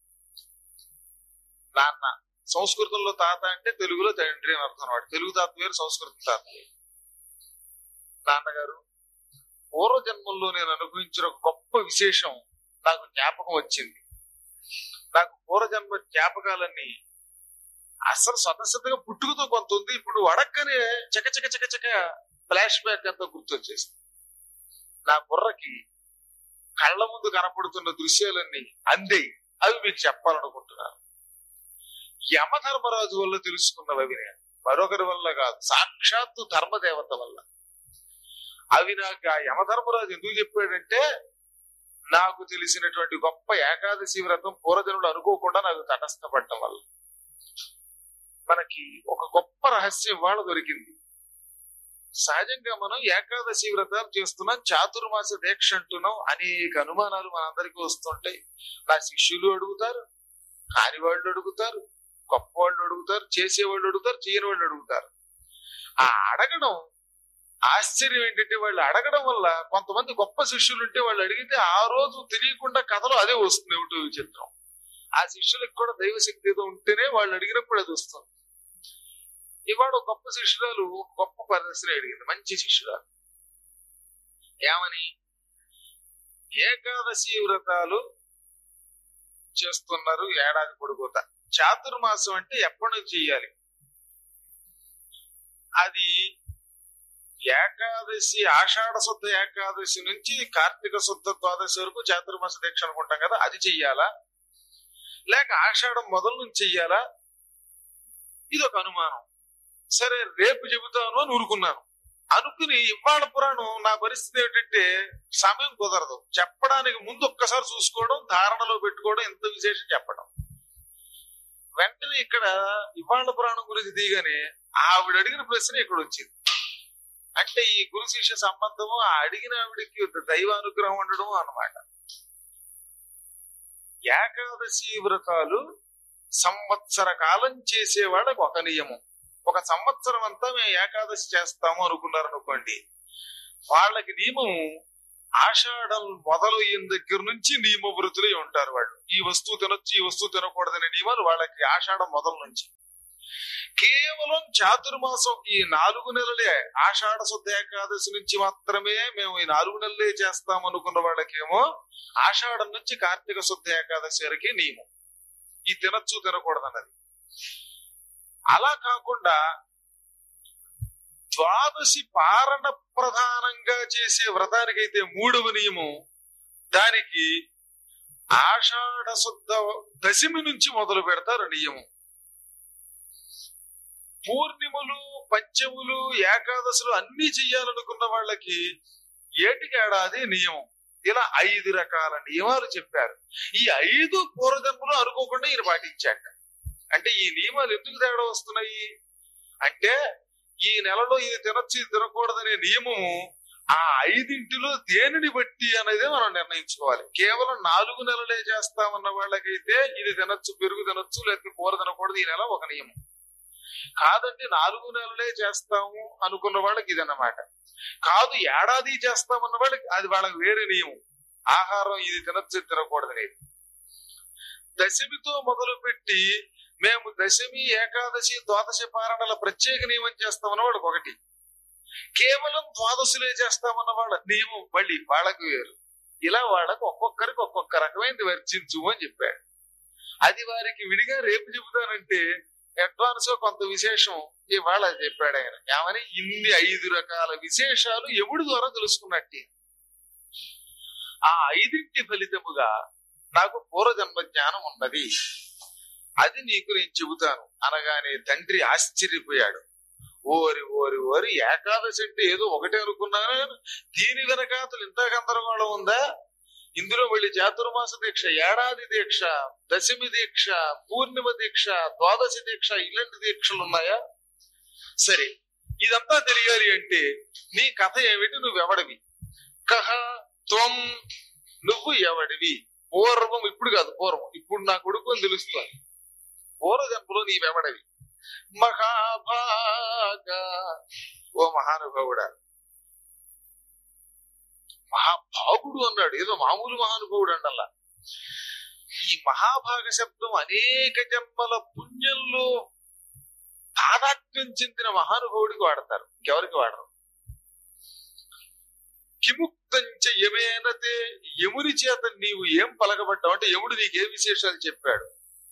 నాన్న సంస్కృతంలో తాత అంటే తెలుగులో తండ్రి అని అర్థం అన్నమాట తెలుగు తాత వేరు సంస్కృతం తాత వేరు. నాన్నగారు పూర్వజన్మంలో నేను అనుభవించిన ఒక గొప్ప విశేషం నాకు జ్ఞాపకం వచ్చింది నాకు పూర్వజన్మ జ్ఞాపకాలన్నీ అసలు స్వతసిద్ధంగా పుట్టుకతో కొంత ఉంది ఇప్పుడు అడక్కనే చక చక చక చక ఫ్లాష్ బ్యాక్ అంతా గుర్తొచ్చేస్తుంది నా బుర్రకి కళ్ళ ముందు కనపడుతున్న దృశ్యాలన్నీ అందే అవి మీకు చెప్పాలనుకుంటున్నాను యమధర్మరాజు వల్ల తెలుసుకున్నవి అవి నేను మరొకరి వల్ల కాదు సాక్షాత్తు ధర్మదేవత వల్ల అవి నాకు ఆ యమధర్మరాజు ఎందుకు చెప్పాడంటే నాకు తెలిసినటువంటి గొప్ప ఏకాదశి వ్రతం పూర్వజనులు అనుకోకుండా నాకు తటస్థపడటం వల్ల మనకి ఒక గొప్ప రహస్యం ఇవాళ దొరికింది సహజంగా మనం ఏకాదశి వ్రతాలు చేస్తున్నాం చాతుర్మాస దీక్ష అంటున్నాం అనేక అనుమానాలు మనందరికీ వస్తుంటాయి నా శిష్యులు అడుగుతారు కాని వాళ్ళు అడుగుతారు గొప్ప వాళ్ళు అడుగుతారు చేసేవాళ్ళు అడుగుతారు చేయని వాళ్ళు అడుగుతారు ఆ అడగడం ఆశ్చర్యం ఏంటంటే వాళ్ళు అడగడం వల్ల కొంతమంది గొప్ప శిష్యులు ఉంటే వాళ్ళు అడిగితే ఆ రోజు తెలియకుండా కథలో అదే వస్తుంది ఏమిటో విచిత్రం ఆ శిష్యులకు కూడా దైవశక్తి ఏదో ఉంటేనే వాళ్ళు అడిగినప్పుడు అది వస్తుంది ఇవాడు ఒక గొప్ప శిష్యురాలు గొప్ప ప్రదర్శన అడిగింది మంచి శిష్యురాలు ఏమని ఏకాదశి వ్రతాలు చేస్తున్నారు ఏడాది పొడుగుత చాతుర్మాసం అంటే ఎప్పటి నుంచి చెయ్యాలి అది ఏకాదశి ఆషాఢ శుద్ధ ఏకాదశి నుంచి కార్తీక శుద్ధ ద్వాదశి వరకు చాతుర్మాస దీక్ష అనుకుంటాం కదా అది చెయ్యాలా లేక ఆషాఢం మొదలు నుంచి చెయ్యాలా ఇది ఒక అనుమానం సరే రేపు చెబుతాను అని ఊరుకున్నాను అనుకుని ఇవాళ పురాణం నా పరిస్థితి ఏంటంటే సమయం కుదరదు చెప్పడానికి ముందు ఒక్కసారి చూసుకోవడం ధారణలో పెట్టుకోవడం ఎంత విశేషం చెప్పడం వెంటనే ఇక్కడ ఇవాళ పురాణం గురించి దిగానే ఆవిడ అడిగిన ప్రశ్న ఇక్కడ వచ్చింది అంటే ఈ గురు శిష్య సంబంధము ఆ అడిగిన ఆవిడికి దైవ అనుగ్రహం ఉండడం అన్నమాట ఏకాదశి వ్రతాలు సంవత్సర కాలం చేసే వాళ్ళకి ఒక నియమం ఒక సంవత్సరం అంతా మేము ఏకాదశి చేస్తాము అనుకున్నారు అనుకోండి వాళ్ళకి నియమం ఆషాఢం మొదలు అయిన దగ్గర నుంచి నియమ వృత్తులై ఉంటారు వాళ్ళు ఈ వస్తువు తినొచ్చు ఈ వస్తువు తినకూడదనే నియమాలు వాళ్ళకి ఆషాఢం మొదలు నుంచి కేవలం చాతుర్మాసం ఈ నాలుగు నెలలే ఆషాఢ శుద్ధ ఏకాదశి నుంచి మాత్రమే మేము ఈ నాలుగు నెలలే చేస్తాం అనుకున్న వాళ్ళకేమో ఆషాఢం నుంచి కార్తీక శుద్ధ ఏకాదశి వరకే నియమం ఈ తినచ్చు తినకూడదన్నది అలా కాకుండా ద్వాదశి పారణ ప్రధానంగా చేసే వ్రతానికైతే మూడవ నియమం దానికి ఆషాఢ శుద్ధ దశమి నుంచి మొదలు పెడతారు నియమం పూర్ణిమలు పంచములు ఏకాదశులు అన్ని చెయ్యాలనుకున్న వాళ్ళకి ఏటికేడాది నియమం ఇలా ఐదు రకాల నియమాలు చెప్పారు ఈ ఐదు పూర్వజన్మలు అనుకోకుండా ఈయన పాటించాక అంటే ఈ నియమాలు ఎందుకు తేడా వస్తున్నాయి అంటే ఈ నెలలో ఇది తినొచ్చు ఇది తినకూడదనే నియమము ఆ ఐదింటిలో దేనిని బట్టి అనేది మనం నిర్ణయించుకోవాలి కేవలం నాలుగు నెలలే చేస్తామన్న వాళ్ళకైతే ఇది తినొచ్చు పెరుగు తినొచ్చు లేకపోతే కూర తినకూడదు ఈ నెల ఒక నియమం కాదండి నాలుగు నెలలే చేస్తాము అనుకున్న వాళ్ళకి ఇది అన్నమాట కాదు ఏడాది చేస్తామన్న వాళ్ళకి అది వాళ్ళకి వేరే నియమం ఆహారం ఇది తినొచ్చు తినకూడదనేది దశమితో మొదలు పెట్టి మేము దశమి ఏకాదశి ద్వాదశి పారణల ప్రత్యేక నియమం చేస్తామన్న వాళ్ళకి ఒకటి కేవలం ద్వాదశులే చేస్తామన్న వాళ్ళ నియమం మళ్ళీ వాళ్ళకి వేరు ఇలా వాళ్ళకి ఒక్కొక్కరికి ఒక్కొక్క రకమైనది వర్జించు అని చెప్పాడు అది వారికి విడిగా రేపు చెబుతానంటే అడ్వాన్స్ గా కొంత విశేషం ఇవాళ చెప్పాడు ఆయన ఏమని ఇన్ని ఐదు రకాల విశేషాలు ఎవడి ద్వారా తెలుసుకున్నట్టే ఆ ఐదింటి ఫలితముగా నాకు పూర్వజన్మ జ్ఞానం ఉన్నది అది నీకు నేను చెబుతాను అనగానే తండ్రి ఆశ్చర్యపోయాడు ఓరి ఓరి ఓరి ఏకాదశి అంటే ఏదో ఒకటే అనుకున్నాను దీని వెనకాతలు ఇంత గందరగోళం ఉందా ఇందులో మళ్ళీ చాతుర్మాస దీక్ష ఏడాది దీక్ష దశమి దీక్ష పూర్ణిమ దీక్ష ద్వాదశి దీక్ష ఇలాంటి దీక్షలు ఉన్నాయా సరే ఇదంతా తెలియాలి అంటే నీ కథ ఏమిటి నువ్వు ఎవడివి కహ త్వం నువ్వు ఎవడివి పూర్వం ఇప్పుడు కాదు పూర్వం ఇప్పుడు నా కొడుకు అని తెలుస్తుంది పూర్వజన్మలో నీవెవడవి మహాభాగ ఓ మహానుభావుడా మహాభాగుడు అన్నాడు ఏదో మామూలు మహానుభావుడు అండల్లా ఈ మహాభాగ శబ్దం అనేక జన్మల పుణ్యంలో తాదాత్మ్యం చెందిన మహానుభావుడికి వాడతారు ఇంకెవరికి వాడరు కిముక్తంచ యమేనతే యముని చేత నీవు ఏం పలకబడ్డావు అంటే యముడు నీకే విశేషాలు చెప్పాడు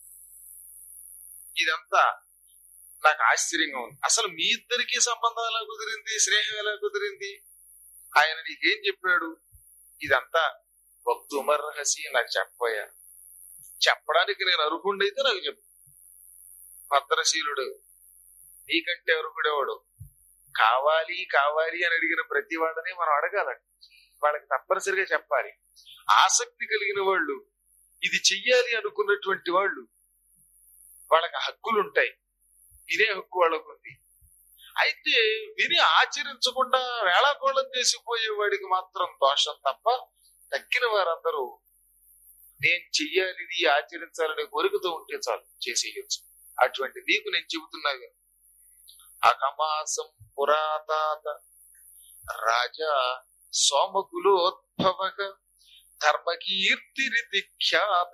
ఇదంతా నాకు ఆశ్చర్యంగా ఉంది అసలు మీ ఇద్దరికి సంబంధం ఎలా కుదిరింది స్నేహం ఎలా కుదిరింది ఆయన నీకేం చెప్పాడు ఇదంతా భక్తుమర్హసి నాకు చెప్పబోయా చెప్పడానికి నేను అరుకుండైతే నాకు చెప్పు భద్రశీలుడు నీకంటే అరుకుడేవాడు కావాలి కావాలి అని అడిగిన ప్రతి వాడని మనం అడగాలండి వాళ్ళకి తప్పనిసరిగా చెప్పాలి ఆసక్తి కలిగిన వాళ్ళు ఇది చెయ్యాలి అనుకున్నటువంటి వాళ్ళు వాళ్ళకి హక్కులు ఉంటాయి వినే హక్కు వాళ్ళకు ఉంది అయితే విని ఆచరించకుండా వేళాకోళం చేసిపోయే వాడికి మాత్రం దోషం తప్ప తక్కిన వారందరూ నేను చెయ్యాలి ఇది ఆచరించాలనే కోరికతో ఉంటే చాలు చేసేయచ్చు అటువంటి నీకు నేను చెబుతున్నా విను. అకమాసం పురాతాత రాజా సోమకులోద్భవ ధర్మకీర్తిరితి ఖ్యాత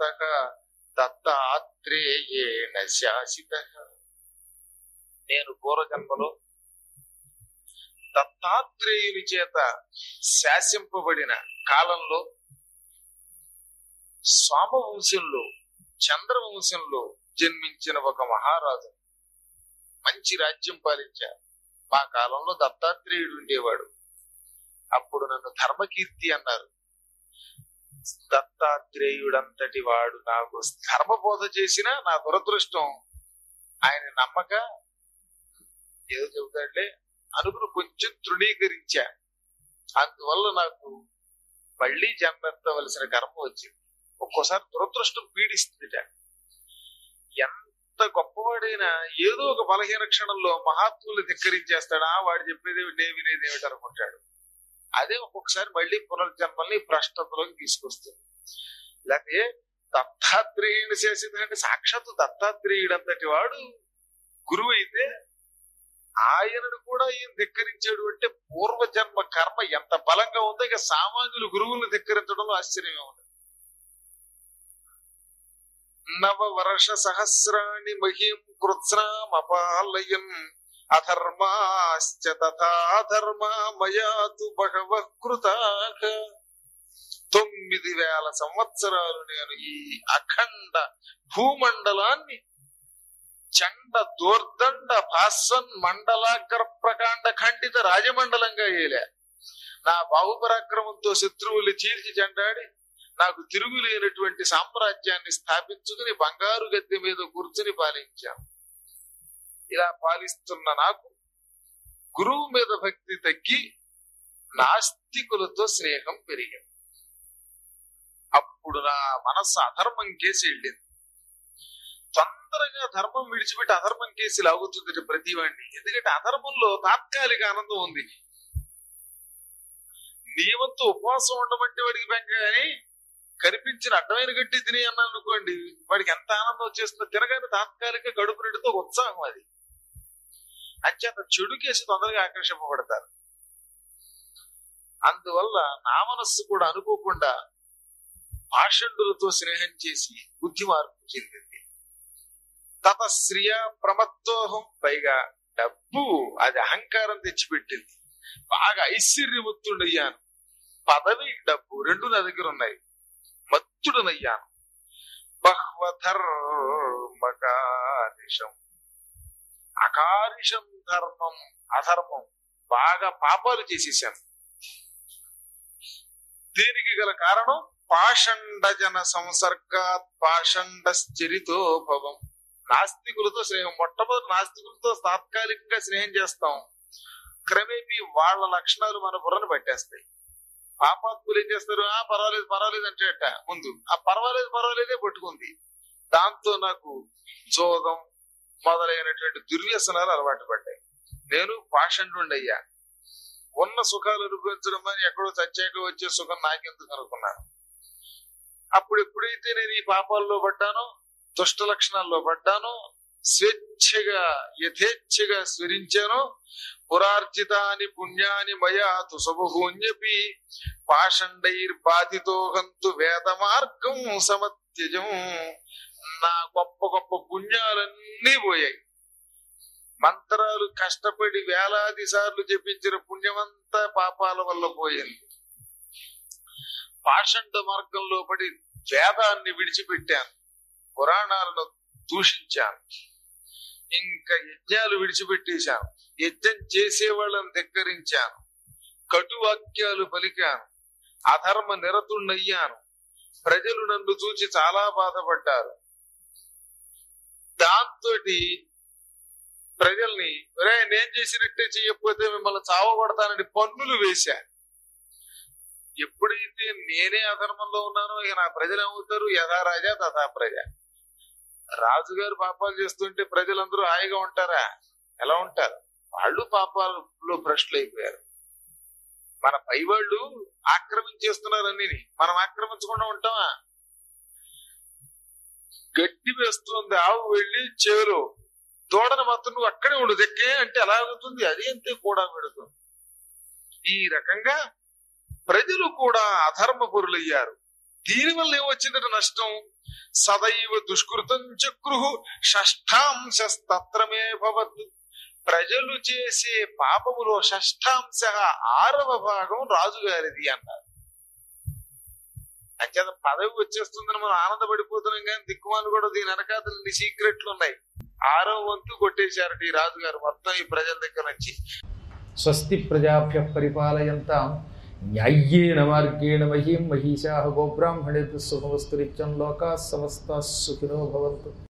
దత్తాత్రేయేణ శాసిత నేను పూర్వజన్మలో దత్తాత్రేయుని చేత శాసింపబడిన కాలంలో సోమవంశంలో చంద్రవంశంలో జన్మించిన ఒక మహారాజు మంచి రాజ్యం పాలించారు మా కాలంలో దత్తాత్రేయుడు ఉండేవాడు అప్పుడు నన్ను ధర్మకీర్తి అన్నారు దత్తాత్రేయుడంతటి వాడు నాకు ధర్మబోధ చేసిన నా దురదృష్టం ఆయన నమ్మక ఏదో చెబుతాడులే అనుకుని కొంచెం తృణీకరించా అందువల్ల నాకు మళ్ళీ జన్మెత్తవలసిన కర్మ వచ్చింది ఒక్కోసారి దురదృష్టం పీడిస్తుందిట ఎంత గొప్పవాడైనా ఏదో ఒక బలహీన క్షణంలో మహాత్ములు ధిక్కరించేస్తాడా వాడు చెప్పేది నే వినేది ఏమిటి అనుకుంటాడు అదే ఒక్కొక్కసారి మళ్ళీ పునర్జన్మల్ని భ్రష్టతలోకి తీసుకొస్తుంది లేకపోతే దత్తాత్రేయుని చేసిందంటే సాక్షాత్తు దత్తాత్రేయుడు అంతటి వాడు గురువు అయితే ఆయనను కూడా ఈయన ధిక్కరించాడు అంటే పూర్వజన్మ కర్మ ఎంత బలంగా ఉందో ఇక సామాన్యులు గురువులను ధిక్కరించడంలో ఆశ్చర్యమే ఉంది నవ వర్ష సహస్రాణి మహీం కృత్స్నామపాలయన్ అధర్మాశ్చ తథాధర్మ మయాతు బహవ కృతాః తొమ్మిది వేల సంవత్సరాలు నేను ఈ అఖండ భూమండలాన్ని చండ దోర్దండ భాస్వన్ మండలాగ్ర ప్రకాండ ఖండిత రాజమండలంగా ఏలే నా బాహుపరాక్రమంతో శత్రువులు చీల్చి చెండాడి నాకు తిరుగులేనటువంటి సామ్రాజ్యాన్ని స్థాపించుకుని బంగారు గద్దె మీద కూర్చుని పాలించాను ఇలా పాలిస్తున్న నాకు గురువు మీద భక్తి తగ్గి నాస్తికులతో స్నేహం పెరిగింది అప్పుడు నా మనస్సు అధర్మం కేసి వెళ్ళింది తొందరగా ధర్మం విడిచిపెట్టి అధర్మం కేసి లాగుతుంది ప్రతి వాడిని ఎందుకంటే అధర్మంలో తాత్కాలిక ఆనందం ఉంది నియమంతో ఉపవాసం ఉండమంటే వాడికి బెంగ కానీ కనిపించిన అడ్డమైన గట్టి తిని అన్నాను అనుకోండి వాడికి ఎంత ఆనందం వచ్చేస్తుందో తినగానే తాత్కాలిక కడుపు నిండితో ఉత్సాహం అది అంచేత చెడు కేసు తొందరగా ఆకర్షింపబడతారు అందువల్ల నా మనస్సు కూడా అనుకోకుండా భాషండులతో స్నేహం చేసి బుద్ధి మార్పు చెందింది తపశ్రియ ప్రమత్తోహం పైగా డబ్బు అది అహంకారం తెచ్చిపెట్టింది బాగా ఐశ్వర్యముత్తుండయ్యాను పదవి డబ్బు రెండు నా దగ్గర ఉన్నాయి మత్తుడనయ్యాను బహ్వధర్మకారిషం అకారిషం ధర్మం అధర్మం బాగా పాపాలు చేసేసాను దీనికి గల కారణం పాషండ జన సంసర్గాత్ పాషండశ్చరితోభవం నాస్తికులతో స్నేహం మొట్టమొదటి నాస్తికులతో తాత్కాలికంగా స్నేహం చేస్తాం క్రమేపీ వాళ్ళ లక్షణాలు మన బుర్రను పట్టేస్తాయి పాపాత్ములు ఏం చేస్తారు ఆ పర్వాలేదు పర్వాలేదు అంటే ముందు ఆ పర్వాలేదు పర్వాలేదే పట్టుకుంది దాంతో నాకు జోదం మొదలైనటువంటి దుర్వ్యసనాలు అలవాటు పడ్డాయి నేను పాషండుండయ్యా ఉన్న సుఖాలు అనుభవించడం అని ఎక్కడో చచ్చాక వచ్చే సుఖం నాకెందుకు అనుకున్నాను అప్పుడు ఎప్పుడైతే నేను ఈ పాపాల్లో పడ్డానో దుష్ట లక్షణాల్లో పడ్డానో స్వేచ్ఛగా యథేచ్ఛగా స్మరించానో పురార్జితాని పుణ్యాని మయా తుసబహూన్యపి పాషండైర్బాధితో హంతు వేద మార్గం సమత్యజం నా గొప్ప గొప్ప పుణ్యాలన్నీ పోయాయి మంత్రాలు కష్టపడి వేలాది సార్లు జపించిన పుణ్యమంతా పాపాల వల్ల పోయింది పాషండ మార్గంలో పడి వేదాన్ని విడిచిపెట్టాను పురాణాలను దూషించాను ఇంకా యజ్ఞాలు విడిచిపెట్టేశాను యజ్ఞం చేసే వాళ్ళని ధిక్కరించాను కటువాక్యాలు పలికాను అధర్మ నిరతుణ్ణయ్యాను ప్రజలు నన్ను చూచి చాలా బాధపడ్డారు దాంతో ప్రజల్ని రే నేను చేసినట్టే చేయకపోతే మిమ్మల్ని చావగొడతానని పన్నులు వేశా ఎప్పుడైతే నేనే అధర్మంలో ఉన్నానో ఇక నా ప్రజలు ఏమవుతారు యథా రాజా తథా ప్రజ రాజుగారు పాపాలు చేస్తుంటే ప్రజలందరూ హాయిగా ఉంటారా ఎలా ఉంటారు వాళ్ళు పాపాలలో భ్రష్టులు అయిపోయారు మన పై వాళ్ళు ఆక్రమించేస్తున్నారు అన్ని మనం ఆక్రమించకుండా ఉంటామా గడ్డి వేస్తుంది ఆవు వెళ్ళి చెవిలో దూడను మాత్రం నువ్వు అక్కడే ఉండు దక్కే అంటే ఎలా అవుతుంది అది అంతే కూడా పెడుతుంది ఈ రకంగా ప్రజలు కూడా అధర్మ పరులయ్యారు దీనివల్ల ఏమొచ్చిందంటే నష్టం సదైవ దుష్కృతం చక్రు షష్టాంశస్తత్రమే భవత్ ప్రజలు చేసే పాపములో షష్టాంశ ఆరవ భాగం రాజుగారిది అన్నారు అంచేత పదవి వచ్చేస్తుందని మనం ఆనందపడిపోతున్నాం కానీ దిక్కుమాలు కూడా దీని వెనకాతలు సీక్రెట్లు ఉన్నాయి ఆరవ వంతు కొట్టేశారట ఈ రాజుగారు మొత్తం ఈ ప్రజల దగ్గర నుంచి స్వస్తి ప్రజాభ్య పరిపాలయంతాం న్యాయ్యేన మార్గేణ మహీం మహిషా గోబ్రాహ్మణేభ్య శుభమస్తు నిత్యం లోకా సమస్త సుఖినో భవంతు